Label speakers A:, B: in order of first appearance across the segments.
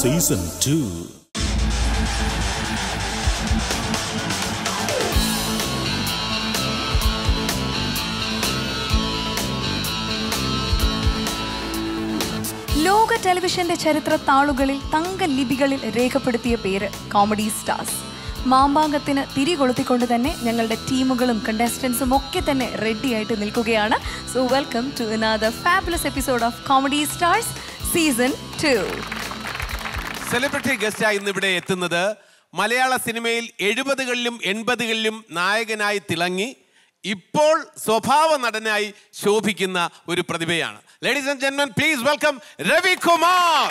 A: Season two
B: ലോക ടെലിവിഷന്റെ ചരിത്ര താളുകളിൽ തങ്ക ലിപികളിൽ രേഖപ്പെടുത്തിയ പേര് കോമഡി സ്റ്റാർസ് മാമ്പാങ്കത്തിന് തിരികൊളുത്തിക്കൊണ്ട് തന്നെ ഞങ്ങളുടെ ടീമുകളും കണ്ടസ്റ്റൻസും ഒക്കെ തന്നെ റെഡി ആയിട്ട് നിൽക്കുകയാണ് so welcome to another fabulous episode of comedy stars season two
C: celebrity ഗസ്റ്റായി ഇന്ന് ഇവിടെ എത്തുന്നത് മലയാള സിനിമയിൽ എഴുപതുകളിലും എൺപതുകളിലും നായകനായി തിളങ്ങി ഇപ്പോൾ സ്വഭാവ നടനായി ശോഭിക്കുന്ന ഒരു പ്രതിഭയാണ് ലേഡീസ് ആൻഡ് ജെന്മൻ പ്ലീസ് വെൽക്കം രവികുമാർ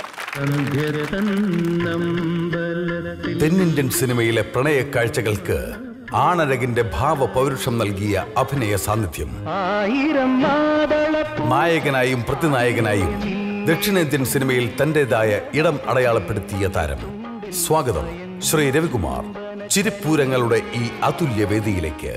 D: തെന്നിന്ത്യൻ സിനിമയിലെ പ്രണയ കാഴ്ചകൾക്ക് ആണഴകിന്റെ ഭാവ പൗരുഷം നൽകിയ അഭിനയ സാന്നിധ്യം നായകനായും പ്രതിനായകനായും ദക്ഷിണേന്ത്യൻ സിനിമയിൽ തന്റേതായ ഇടം അടയാളപ്പെടുത്തിയ താരം സ്വാഗതം ശ്രീ രവികുമാർ ചിരിപ്പൂരങ്ങളുടെ ഈ അതുല്യ വേദിയിലേക്ക്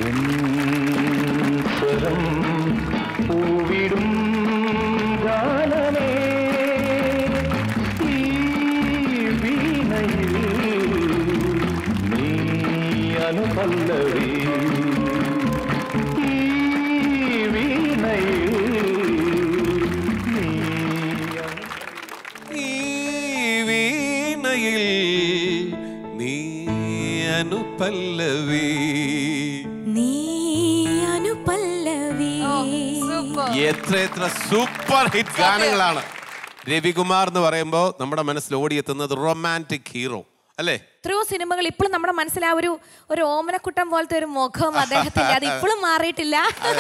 C: ഈ വീണയിൽ നീ അനുപല്ലവി
E: നീ അനുപല്ലവി
C: എത്ര എത്ര സൂപ്പർ ഹിറ്റ് ഗാനങ്ങളാണ് രവികുമാർ എന്ന് പറയുമ്പോൾ നമ്മുടെ മനസ്സിൽ ഓടിയെത്തുന്നത് റൊമാൻറ്റിക് ഹീറോ അല്ലേ
E: എത്രയോ സിനിമകൾ ഇപ്പോഴും നമ്മുടെ മനസ്സിൽ ആ ഒരു ഒരു ഓമനക്കുട്ടം പോലത്തെ ഒരു മുഖം അദ്ദേഹത്തിന്റെ അത് ഇപ്പോഴും മാറിയിട്ടില്ല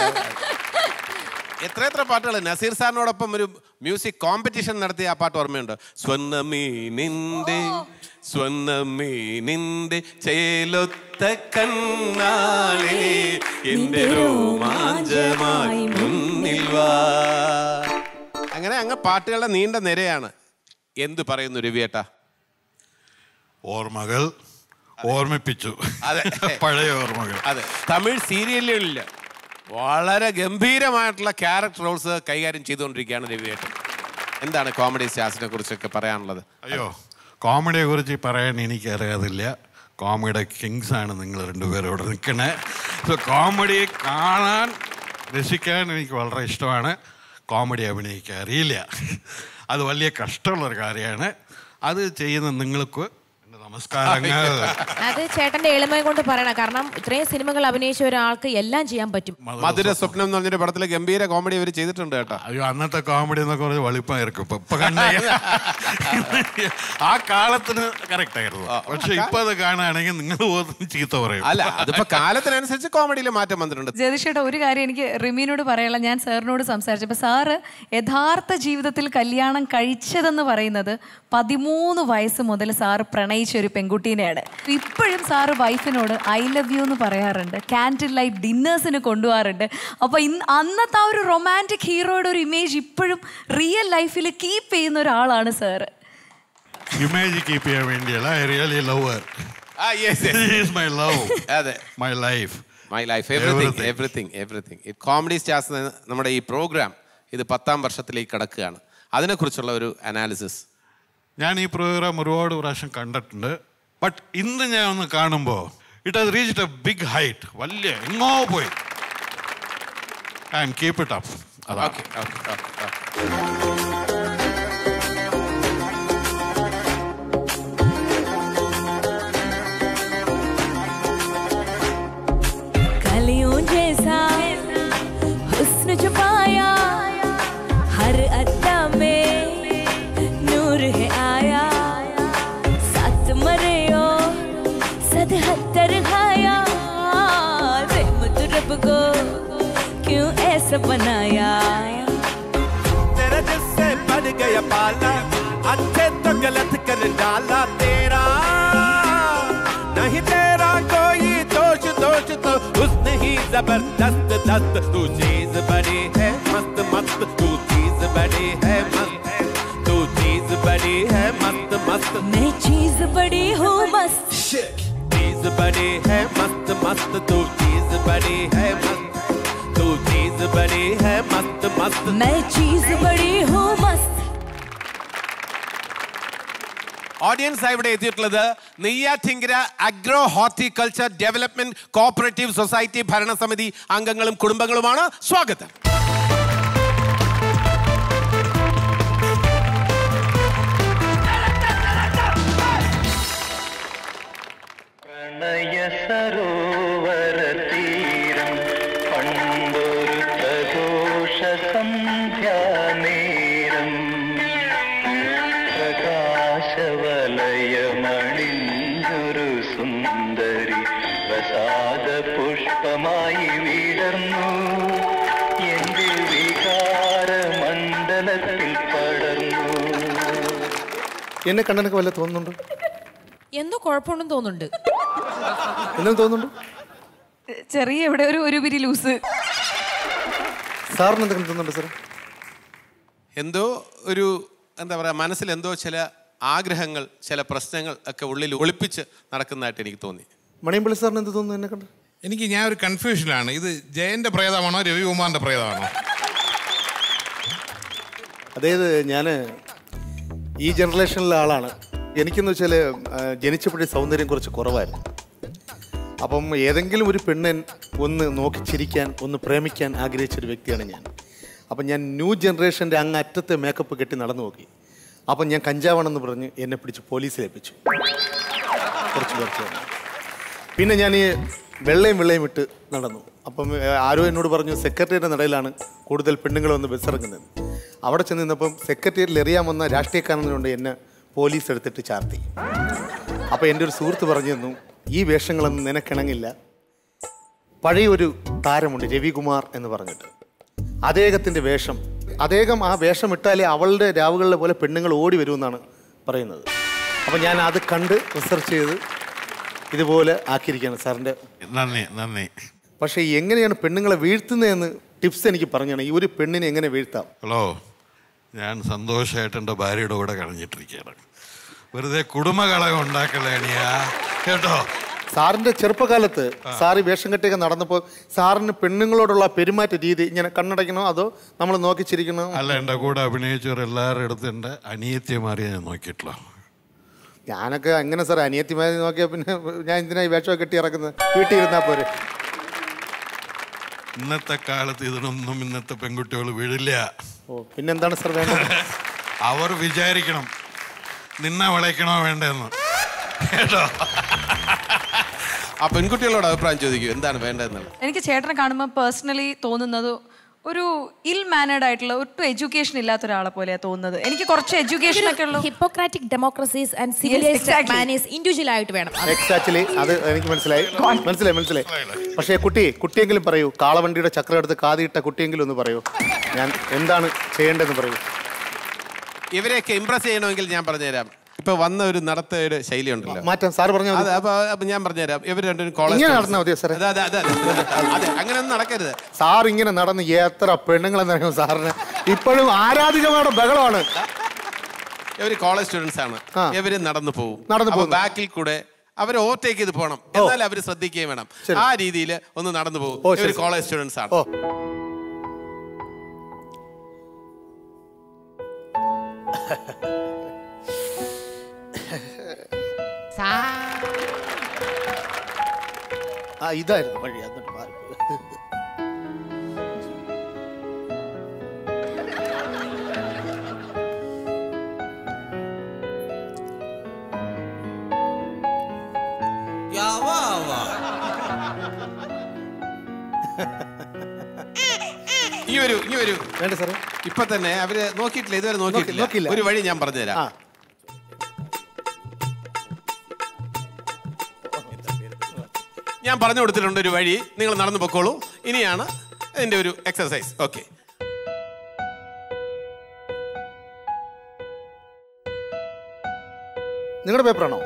C: എത്ര എത്ര പാട്ടുകൾ നസീർ സാറിനോടൊപ്പം ഒരു മ്യൂസിക് കോമ്പറ്റീഷൻ നടത്തിയ ആ പാട്ട് ഓർമ്മയുണ്ട് സ്വന്നമീനിന്റെ സ്വന്നമീനിന്റെ ചേലൊത്ത കണ്ണാളേ എന്റെ രോമാഞ്ചമായി മുന്നിൽ വാ അങ്ങനെ അങ്ങ് പാട്ടുകളുടെ നീണ്ട നിരയാണ് എന്തു പറയുന്നു രവിയേട്ടാ
F: ഓർമ്മകൾ ഓർമ്മിപ്പിച്ചു
C: അതെ.
F: പഴയ ഓർമ്മകൾ
C: അതെ തമിഴ് സീരിയലുകളിൽ വളരെ ഗംഭീരമായിട്ടുള്ള ക്യാരക്ടർ റോൾസ് കൈകാര്യം ചെയ്തുകൊണ്ടിരിക്കുകയാണ് രവിയേട്ടൻ എന്താണ് കോമഡി സ്റ്റാർസിനെ കുറിച്ചൊക്കെ പറയാനുള്ളത്
F: അയ്യോ കോമഡിയെ കുറിച്ച് പറയാൻ എനിക്ക് അറിയാതില്ല കോമഡിയുടെ കിങ്സ് ആണ് നിങ്ങൾ രണ്ടുപേരും ഇവിടെ നിൽക്കണേ സോ കോമഡി കാണാൻ രസിക്കാൻ എനിക്ക് വളരെ ഇഷ്ടമാണ് കോമഡി അഭിനയിക്കാൻ അറിയില്ല അത് വലിയ കഷ്ടമുള്ളൊരു കാര്യമാണ് അത് ചെയ്യുന്ന നിങ്ങൾക്ക് എൻ്റെ നമസ്കാരങ്ങൾ
E: അത് ചേട്ടന്റെ എളിമ കൊണ്ട് പറയണം കാരണം ഇത്രയും സിനിമകൾ അഭിനയിച്ച ഒരാൾക്ക് എല്ലാം ചെയ്യാൻ പറ്റും
C: മധുര സ്വപ്നം എന്ന് പറഞ്ഞൊരു പടത്തിലെ ഗംഭീര കോമഡി അവർ ചെയ്തിട്ടുണ്ട് കേട്ടോ
F: അയ്യോ അന്നത്തെ കോമഡി എന്നൊക്കെ പറഞ്ഞ് വെളുപ്പമായിരിക്കും ഇപ്പൊ ഇപ്പൊ കണ്ട ആ കാലത്തിന് കറക്റ്റ് ആയിരുന്നു പക്ഷെ ഇപ്പൊ അത് കാണുകയാണെങ്കിൽ നിങ്ങൾ പോലും ചീത്ത പറയും
C: അല്ല അതിപ്പോ കാലത്തിനനുസരിച്ച് കോമഡിയിൽ മാറ്റം വന്നിട്ടുണ്ട്
B: ജയതിഷേട്ടാ ഒരു കാര്യം എനിക്ക് റിമീനോട് പറയാനുള്ള ഞാൻ സാറിനോട് സംസാരിച്ചപ്പോൾ സാറ് യഥാർത്ഥ ജീവിതത്തിൽ കല്യാണം കഴിച്ചതെന്ന് പറയുന്നത് പതിമൂന്ന് വയസ്സ് മുതൽ സാറ് പ്രണയിച്ച ഒരു പെൺകുട്ടീനെയാണ് ഇപ്പോഴും സാറ് വൈഫിനോട് ഐ ലവ് യു എന്ന് പറയാറുണ്ട് ക്യാൻഡിൽ ലൈറ്റ് ഡിന്നേഴ്സിന് കൊണ്ടുപോകാറുണ്ട് അപ്പോൾ ഇന്ന് അന്നത്തെ ആ ഒരു റൊമാൻറ്റിക് ഹീറോയുടെ ഒരു ഇമേജ് ഇപ്പോഴും റിയൽ ലൈഫിൽ കീപ്പ് ചെയ്യുന്ന ഒരാളാണ് സാറ്
F: ഇമേജ് കീപ്പ് ചെയ്യാൻ വേണ്ടിയല്ല ഐ റിയലി ലവ്
C: ആ യെസ്
F: ഈസ് മൈ ലവ്
C: അതെ
F: my life
C: my life everything
F: Everything.
C: Everything everything comedy stars നമ്മുടെ ഈ പ്രോഗ്രാം ഇത് പത്താം വർഷത്തിലേക്ക് കടക്കുകയാണ് അതിനെക്കുറിച്ചുള്ള ഒരു അനാലിസിസ്
F: ഞാൻ ഈ പ്രോഗ്രാം ഒരുപാട് പ്രാവശ്യം കണ്ടിട്ടുണ്ട് ബട്ട് ഇന്ന് ഞാൻ ഒന്ന് കാണുമ്പോൾ it has reached a big height വലിയ എങ്ങോ പോയി I am keep it up അതാ
C: ഓക്കെ ഓക്കെ ഓക്കെ
E: कलियों जैसा हुस्न छुपाया हर अद्दा में नूर है आया साथ मरे ओ सदहत्तर खाया प्रेम तो रब को क्यों ऐसा बनाया
G: तेरे जिससे बढ़ गया पाला अच्छे तो गलत कर डाला तेरा नहीं तेरा कोई दोष दोष तो उसने ही जबरदस्त दस्त तू चीज बड़ी है मस्त मस्त तू चीज बड़ी है मस्त तू चीज बड़ी है मस्त मस्त
E: मैं चीज बड़ी हूँ मस्त
G: चीज बड़ी है मस्त मस्त तू चीज बड़ी है मस्त तू चीज बड़ी है मस्त मस्त
E: मैं चीज बड़ी हूँ मस्त
C: ഓഡിയൻസ് ഇവിടെ എത്തിയിട്ടുള്ളത് Neyyattinkara agro horticulture development cooperative society ഭരണസമിതി അംഗങ്ങളും കുടുംബങ്ങളുമാണ് സ്വാഗതം
A: പ്രണയ സരോവരതീരം പണ്ടൊരു പ്രഘോഷ സന്ധ്യാനേരം പ്രകാശവലയമണിഞ്ഞൊരു സുന്ദരി പ്രസാദ പുഷ്പമായി വിടർന്നു എന്റെ വികാര മണ്ഡലത്തിൽ പടർന്നു
H: എന്നെ കണ്ണനക്ക് വല്ല തോന്നുന്നുണ്ടോ
E: എന്തോ കുഴപ്പമുണ്ടെന്ന് തോന്നുന്നുണ്ട്
H: എന്തെങ്കിലും തോന്നുന്നുണ്ടോ
B: ചെറിയ ഇവിടെ ഒരു ഒരു പിരി ലൂസ്
H: സാറിന് എന്തെങ്കിലും തോന്നുന്നുണ്ടോ സാർ
C: എന്തോ ഒരു എന്താ പറയുക മനസ്സിൽ എന്തോ ചില ആഗ്രഹങ്ങൾ ചില പ്രശ്നങ്ങൾ ഒക്കെ ഉള്ളിൽ ഒളിപ്പിച്ച് നടക്കുന്നതായിട്ട് എനിക്ക് തോന്നി
H: മണിയമ്പള്ളി സാറിന് എന്ത് തോന്നുന്നു എന്നെ കണ്ട്
I: എനിക്ക് ഞാൻ ഒരു കൺഫ്യൂഷനിലാണ് ഇത് ജയന്റെ പ്രേതമാണോ രവികുമാറിന്റെ പ്രേതമാണോ
H: അതായത് ഞാൻ ഈ ജനറേഷനിലെ ആളാണ് എനിക്കെന്ന് വെച്ചാൽ ജനിച്ചപ്പോഴേ സൗന്ദര്യം കുറച്ച് കുറവായിരുന്നു അപ്പം ഏതെങ്കിലും ഒരു പെണ്ണൻ ഒന്ന് നോക്കി ചിരിക്കാൻ ഒന്ന് പ്രേമിക്കാൻ ആഗ്രഹിച്ചൊരു വ്യക്തിയാണ് ഞാൻ അപ്പം ഞാൻ ന്യൂ ജനറേഷൻ്റെ അങ്ങ് അറ്റത്തെ മേക്കപ്പ് കെട്ടി നടന്നു നോക്കി അപ്പം ഞാൻ കഞ്ചാവാണെന്ന് പറഞ്ഞ് എന്നെ പിടിച്ച് പോലീസിൽ ഏൽപ്പിച്ചു കുറച്ച് പേർക്ക് വേണ്ടി. പിന്നെ ഞാൻ ഈ വെള്ളയും വെള്ളയും ഇട്ട് നടന്നു അപ്പം ഏ, ആരോ എന്നോട് പറഞ്ഞു സെക്രട്ടറിയുടെ നടയിലാണ് കൂടുതൽ പെണ്ണുങ്ങൾ വന്ന് ബസ് ഇറങ്ങുന്നത് അവിടെ ചെന്ന് നിന്നപ്പം സെക്രട്ടേറിയറ്റിൽ എറിയാൻ വന്ന രാഷ്ട്രീയക്കാരനുകൊണ്ട് എന്നെ പോലീസ് എടുത്തിട്ട് ചാർത്തി അപ്പോൾ എൻ്റെ ഒരു സുഹൃത്ത് പറഞ്ഞു തന്നു ഈ വേഷങ്ങളൊന്നും നിനക്കിണങ്ങില്ല പഴയ ഒരു താരമുണ്ട് രവികുമാർ എന്ന് പറഞ്ഞിട്ട് അദ്ദേഹത്തിൻ്റെ വേഷം അദ്ദേഹം ആ വേഷം ഇട്ടാലേ അവളുടെ രാവുകളിലെ പോലെ പെണ്ണുങ്ങൾ ഓടി വരുമെന്നാണ് പറയുന്നത് അപ്പം ഞാൻ അത് കണ്ട് റിസർച്ച് ചെയ്ത് ഇതുപോലെ ആക്കിയിരിക്കുകയാണ് സാറിൻ്റെ
F: നന്ദി നന്ദി
H: പക്ഷേ എങ്ങനെയാണ് പെണ്ണുങ്ങളെ വീഴ്ത്തുന്നതെന്ന് ടിപ്സ് എനിക്ക് പറഞ്ഞാണ് ഈ ഒരു പെണ്ണിനെ എങ്ങനെ വീഴ്ത്താം
F: ഹലോ ഞാൻ സന്തോഷമായിട്ട് എൻ്റെ ഭാര്യയുടെ കൂടെ കളഞ്ഞിട്ടിരിക്കുകയാണ് വെറുതെ കുടുംബകളകം ഉണ്ടാക്കല്ലേ അണിയാ കേട്ടോ
H: സാറിന്റെ ചെറുപ്പകാലത്ത് സാർ ഈ വേഷം കെട്ടിയൊക്കെ നടന്നപ്പോൾ സാറിന് പെണ്ണുങ്ങളോടുള്ള പെരുമാറ്റ രീതി ഇങ്ങനെ കണ്ണടയ്ക്കണോ അതോ നമ്മൾ നോക്കി ചിരിക്കണോ
F: അല്ല എൻ്റെ കൂടെ അഭിനയിച്ചവർ എല്ലാവരുടെ അടുത്ത് എൻ്റെ അനിയത്തിമാരെ ഞാൻ നോക്കിയിട്ടുള്ളൂ
H: ഞാനൊക്കെ അങ്ങനെ സാർ അനിയത്തിമാരെ നോക്കിയാൽ പിന്നെ ഞാൻ എന്തിനാ ഈ വേഷമൊക്കെ കെട്ടി ഇറക്കുന്നത് വീട്ടിൽ ഇരുന്നാൽ പോരെ
F: ഇന്നത്തെ കാലത്ത് ഇതിനൊന്നും ഇന്നത്തെ പെൺകുട്ടികൾ വീഴില്ല
H: ഓ പിന്നെന്താണ് സാർ വേണ്ടത്
F: അവർ വിചാരിക്കണം നിന്നെ വിളയ്ക്കണോ വേണ്ടെന്ന് കേട്ടോ
C: ആ പെൺകുട്ടികളോട് അഭിപ്രായം ചോദിക്കൂ എന്താണ് വേണ്ടതെന്നുള്ളത്
B: എനിക്ക് ചേട്ടനെ കാണുമ്പോൾ പേഴ്സണലി തോന്നുന്നത് ഒരു ഇൽ മാനേഡ് ആയിട്ടുള്ള ഒട്ടും എഡ്യൂക്കേഷൻ ഇല്ലാത്ത ഒരാളെ പോലെയാണ് തോന്നുന്നത് എനിക്ക് കുറച്ച് എഡ്യൂക്കേഷൻ ഒക്കെ ഉള്ളു
E: hippocratic democracies and civilised
B: exactly.
E: Manners individual ആയിട്ട് വേണം അത്
H: എക്സാക്ച്വലി അത് എനിക്ക് മനസ്സിലായി മനസ്സിലായി മനസ്സിലായി പക്ഷേ കുട്ടി കുട്ടിയെങ്കിലും പറയൂ കാളവണ്ടിയുടെ ചക്രം എടുത്ത് കാതിയിട്ട കുട്ടിയെങ്കിലും ഒന്ന് പറയൂ ഞാൻ എന്താണ് ചെയ്യേണ്ടതെന്ന് പറയൂ
C: ഇവരെയൊക്കെ ഇംപ്രസ് ചെയ്യണമെങ്കിൽ ഞാൻ പറഞ്ഞുതരാം ഇപ്പൊ വന്ന ഒരു നടത്തയുടെ ശൈലി ഉണ്ടല്ലോ
H: മാറ്റാം സാർ പറഞ്ഞാൽ
C: അതെ അപ്പൊ അപ്പൊ ഞാൻ പറഞ്ഞുതരാം ഇവർ രണ്ടും
H: ഇങ്ങനെ നടന്നാ മതിയോ സാറേ?
C: അതെ അതെ അതെ അതെ അതെ അങ്ങനെയൊന്നും നടക്കരുത്
H: സാർ ഇങ്ങനെ നടന്ന് എത്ര പെണ്ണുങ്ങളെന്നറിയാം സാറിന് ഇപ്പോഴും ആരാധികമാരുടെ ബഹളമാണ്
C: ഇവര് കോളേജ് സ്റ്റുഡൻസ് ആണ്
H: ആ.
C: ഇവര് നടന്നു പോകും
H: നടന്നു
C: അപ്പൊ
H: പോകുന്നു.
C: ബാക്കിൽ കൂടെ അവർ ഓവർടേക്ക് ചെയ്ത് പോകണം എന്നാൽ അവർ ശ്രദ്ധിക്കുകയും വേണം
H: ശരി.
C: ആ രീതിയിൽ ഒന്ന് നടന്നു പോകും
H: ഓ, ശരി,
C: ഇവര്
H: ശരി.
C: കോളേജ് സ്റ്റുഡൻസ് ആണ്
H: ഓ ആ ഇതായിരുന്നു വഴി എന്നിട്ട് മാറി
C: ഈ ഒരു ഈ ഒരു
H: വേണ്ട സാറേ
C: ഇപ്പൊ തന്നെ അവര് നോക്കിയിട്ടില്ല ഇതുവരെ നോക്കിയിട്ടില്ല
H: നോക്കിയില്ല.
C: ഒരു വഴി ഞാൻ പറഞ്ഞുതരാം
H: ആ
C: ഞാൻ പറഞ്ഞു കൊടുത്തിട്ടുണ്ട് ഒരു വഴി നിങ്ങൾ നടന്നു പൊക്കോളൂ ഇനിയാണ് ഇതിന്റെ ഒരു എക്സസൈസ് ഓക്കെ
H: നിങ്ങളുടെ പേപ്പറാണോ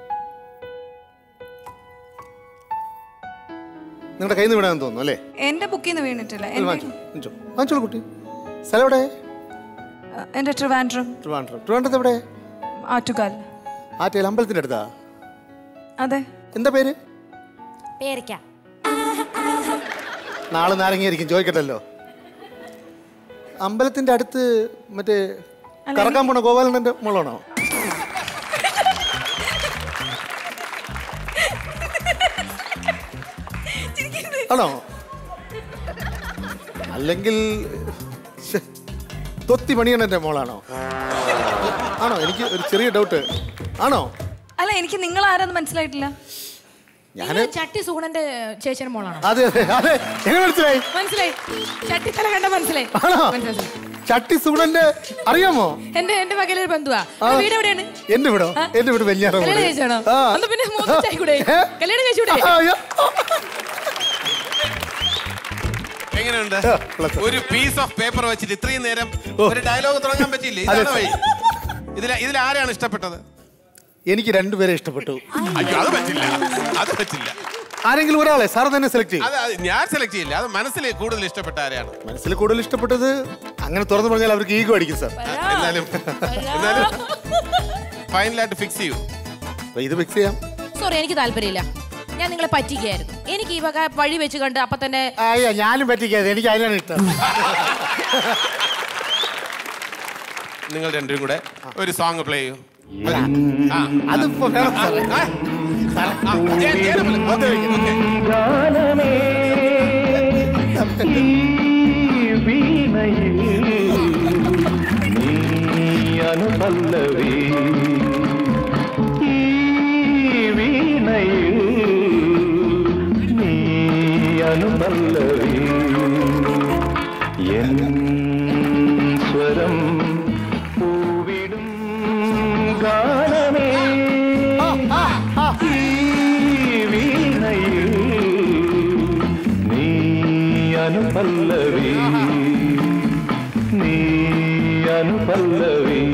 H: നിങ്ങളുടെ കയ്യിൽ നിന്ന് വിടാൻ തോന്നുന്നു അല്ലേ
B: എന്റെ ബുക്കിൽ നിന്ന് വീണിട്ടില്ല
H: ഇത്
B: എന്റെ-
H: വാങ്ങിച്ചോ വാങ്ങിച്ചോ വാങ്ങിച്ചോളൂ കുട്ടി സ്ഥലം എവിടെ
B: എന്റെ ട്രിവാൻഡ്രം
H: ട്രിവാൻഡ്രം ട്രിവാൻഡ്രത്ത് എവിടെ
B: ആറ്റുകാൽ
H: ആറ്റയിൽ അമ്പലത്തിൻ്റെ അടുത്താ
B: അതെ
H: എന്താ പേര്
E: പേരയ്ക്ക
H: നാളെ നാരങ്ങയായിരിക്കും ചോദിക്കട്ടല്ലോ അമ്പലത്തിന്റെ അടുത്ത് മറ്റേ കറക്കാൻ പോണ ഗോപാലനന്റെ മോളാണോ ആണോ അല്ലെങ്കിൽ ശ്ശെ, തൊത്തി മണിയണ്ണന്റെ മോളാണോ ആണോ എനിക്ക് ഒരു ചെറിയ ഡൗട്ട് ആണോ
B: അല്ല എനിക്ക് നിങ്ങൾ ആരാന്ന് മനസ്സിലായിട്ടില്ല
H: ഞാൻ
E: നിങ്ങള് ചട്ടി സൂണന്റെ ചേച്ചിയുടെ മോളാണോ
H: അതെ അതെ അതെ എങ്ങനെ മനസ്സിലായി
E: മനസ്സിലായി ചട്ടിത്തല കണ്ട മനസ്സിലായി
H: ആണോ
E: മനസ്സിലായി.
H: ചട്ടി സൂണന്റെ അറിയാമോ
E: എന്റെ എന്റെ മകലൊരു ബന്ധുവാ
H: ആ.
E: വീട് എവിടെയാണ്
H: എന്റെ വീടോ
E: ആ.
H: എന്റെ വീട് വെഞ്ഞാറ
E: കല്യാണം കഴിച്ചാണോ അന്ന് പിന്നെ മൂന്നിച്ചായിക്കൂടെ കല്യാണം കഴിച്ചൂടെ
C: എങ്ങനെയുണ്ട്
H: plus.
C: ഒരു പീസ് ഓഫ് പേപ്പർ വെച്ചിട്ട് ഇത്രയും നേരം ഒരു ഡയലോഗ് തുടങ്ങാൻ പറ്റിയില്ലേ
H: അതെ,
C: ഇതാണ് വഴി ഇതിൽ ഇതിൽ ആരാണ് ഇഷ്ടപ്പെട്ടത്
H: എനിക്ക് രണ്ടുപേരെ ഇഷ്ടപ്പെട്ടു
C: അയ്യോ അത് പറ്റില്ല അത് പറ്റില്ല
H: ആരെങ്കിലും ഒരാളെ സാർ തന്നെ സെലക്ട് ചെയ്യും
C: അത് അത് ഞാൻ സെലക്ട് ചെയ്യില്ല അത് മനസ്സിൽ കൂടുതൽ ഇഷ്ടപ്പെട്ട ആരെയാണ്
H: മനസ്സിൽ കൂടുതൽ ഇഷ്ടപ്പെട്ടത് അങ്ങനെ തുറന്നു പറഞ്ഞാൽ അവർക്ക് ഈഗോ അടിക്കും സാർ
C: എന്നാലും എന്നാലും ഫൈനലായിട്ട് ഫിക്സ് ചെയ്യൂ
H: അപ്പൊ ഇത് ഫിക്സ് ചെയ്യാം
E: സോറി എനിക്ക് താല്പര്യമില്ല ഞാൻ നിങ്ങളെ പറ്റിക്കായിരുന്നു എനിക്ക് ഈ വക വഴി വെച്ച് കണ്ട് അപ്പൊ തന്നെ
H: അയ്യോ ഞാനും പറ്റിക്കാതെ എനിക്ക് അതിനാണ് ഇഷ്ടം
C: നിങ്ങൾ രണ്ടും കൂടെ ഒരു സോങ് പ്ലേ ചെയ്യൂ ആ
H: അതിപ്പോ വേണം സാറേ
C: ആ, ജയ- ജയനെ പോലെ. Okay, okay.
A: ഗാനമേ ഈ വീണയിൽ നീ അനുപല്ലവി ഈ വീണയിൽ നീ അനുപല്ലവി എൻ സ്വരം പൂവിടും ഗാനമേ ഈ വീണയിൽ നീ അനുപല്ലവി നീ അനുപല്ലവി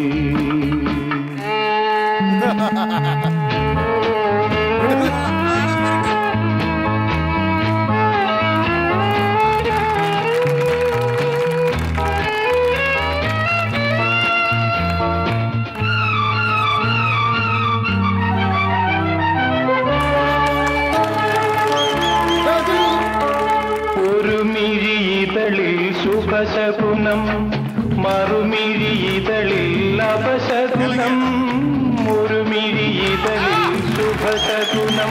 A: ഒരു മിഴിയിതളിൽ ശുഭശകുനം മറുമിഴിയിതളിൽ അപശകുനം ഒരു മിഴിയിതളിൽ ശുഭശകുനം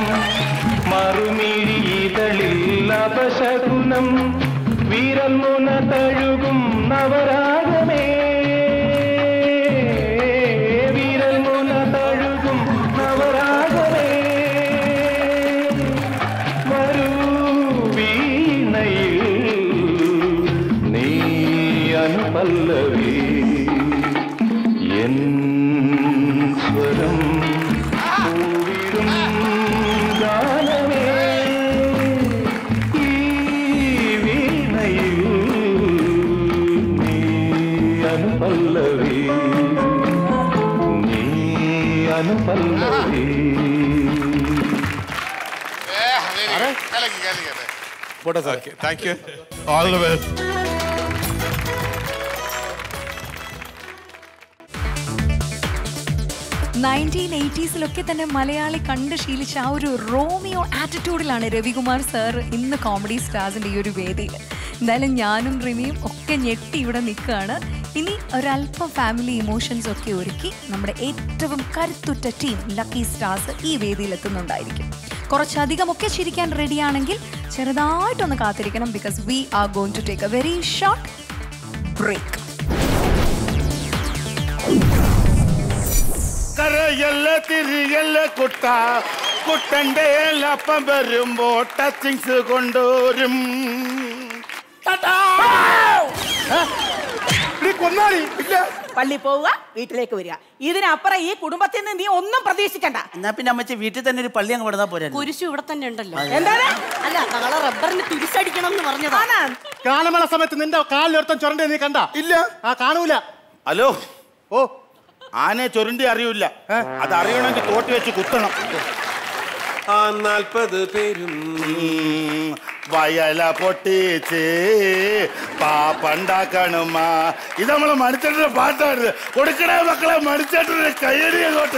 A: മറുമിഴിയിതളിൽ അപശകുനം വിരൽമുന തഴുകും നവരാഗമേ വിരൽമുന തഴുകും നവരാഗമേ വരൂ വീണയിൽ നീ അനുപല്ലവി എൻ സ്വരം പൂവിടും ഗാനമേ ഈ വീണയിൽ നീ അനുപല്ലവി നീ അനുപല്ലവി
H: പോട്ടെ sir
C: okay thank you
F: all the best
B: nineteen എയ്റ്റീസിലൊക്കെ തന്നെ മലയാളി കണ്ട് ശീലിച്ച ആ ഒരു റോമിയോ ആറ്റിറ്റ്യൂഡിലാണ് രവികുമാർ സാർ ഇന്ന് കോമഡി സ്റ്റാർസിൻ്റെ ഈ ഒരു വേദിയിൽ എന്തായാലും ഞാനും റിമിയും ഒക്കെ ഞെട്ടി ഇവിടെ നിൽക്കുകയാണ് ഇനി ഒരല്പം ഫാമിലി ഇമോഷൻസ് ഒക്കെ ഒരുക്കി നമ്മുടെ ഏറ്റവും കരുത്തുറ്റ ടീം ലക്കി സ്റ്റാർസ് ഈ വേദിയിൽ എത്തുന്നുണ്ടായിരിക്കും കുറച്ചധികം ഒക്കെ ചിരിക്കാൻ റെഡിയാണെങ്കിൽ ചെറുതായിട്ടൊന്ന് കാത്തിരിക്കണം because we are going to take a very short break
J: കരയല്ല തിരിയല്ല കുട്ട കുട്ടന്റെ അപ്പം വരുമ്പോ ടച്ചിങ്സ് കൊണ്ടുവരും ടാറ്റാ. ഏ? നീ കൊന്നാളി ഇല്ല
K: പള്ളി പോവുക വീട്ടിലേക്ക് വരിക ഇതിനപ്പുറം ഈ കുടുംബത്തിൽ നിന്ന് നീ ഒന്നും പ്രതീക്ഷിക്കണ്ട
L: എന്നാ പിന്നെ അമ്മച്ചി വീട്ടിൽ തന്നെ ഒരു പള്ളി അങ്ങ് പണിതാ പോരാ
K: കുരിശു ഇവിടെ തന്നെ ഉണ്ടല്ലോ എന്താണ് അല്ല നാളെ റബ്ബറിന് തിരിച്ചടിക്കണം എന്ന് പറഞ്ഞതാണ്
J: കാലമേള സമയത്ത് നിന്റെ കാലിലൊരുത്തൻ ചുരണ്ടേ നീ കണ്ട ഇല്ല ആ കാണൂല ഹലോ ഓ ആനയെ ചുരണ്ടി അറിയൂല അത് അറിയണമെങ്കിൽ തോട്ടി വെച്ച് കുത്തണം
C: ആ നാൽപ്പത് പേരും
J: വയല പൊട്ടിച്ച് പാപ്പണ്ടാക്കണമ്മ ഇത് നമ്മളെ മണിച്ചേട്ടന്റെ പാട്ടാണ് കൊടുക്കണേ മക്കളെ മണിച്ചേട്ടന്റെ കയ്യടി അങ്ങോട്ട്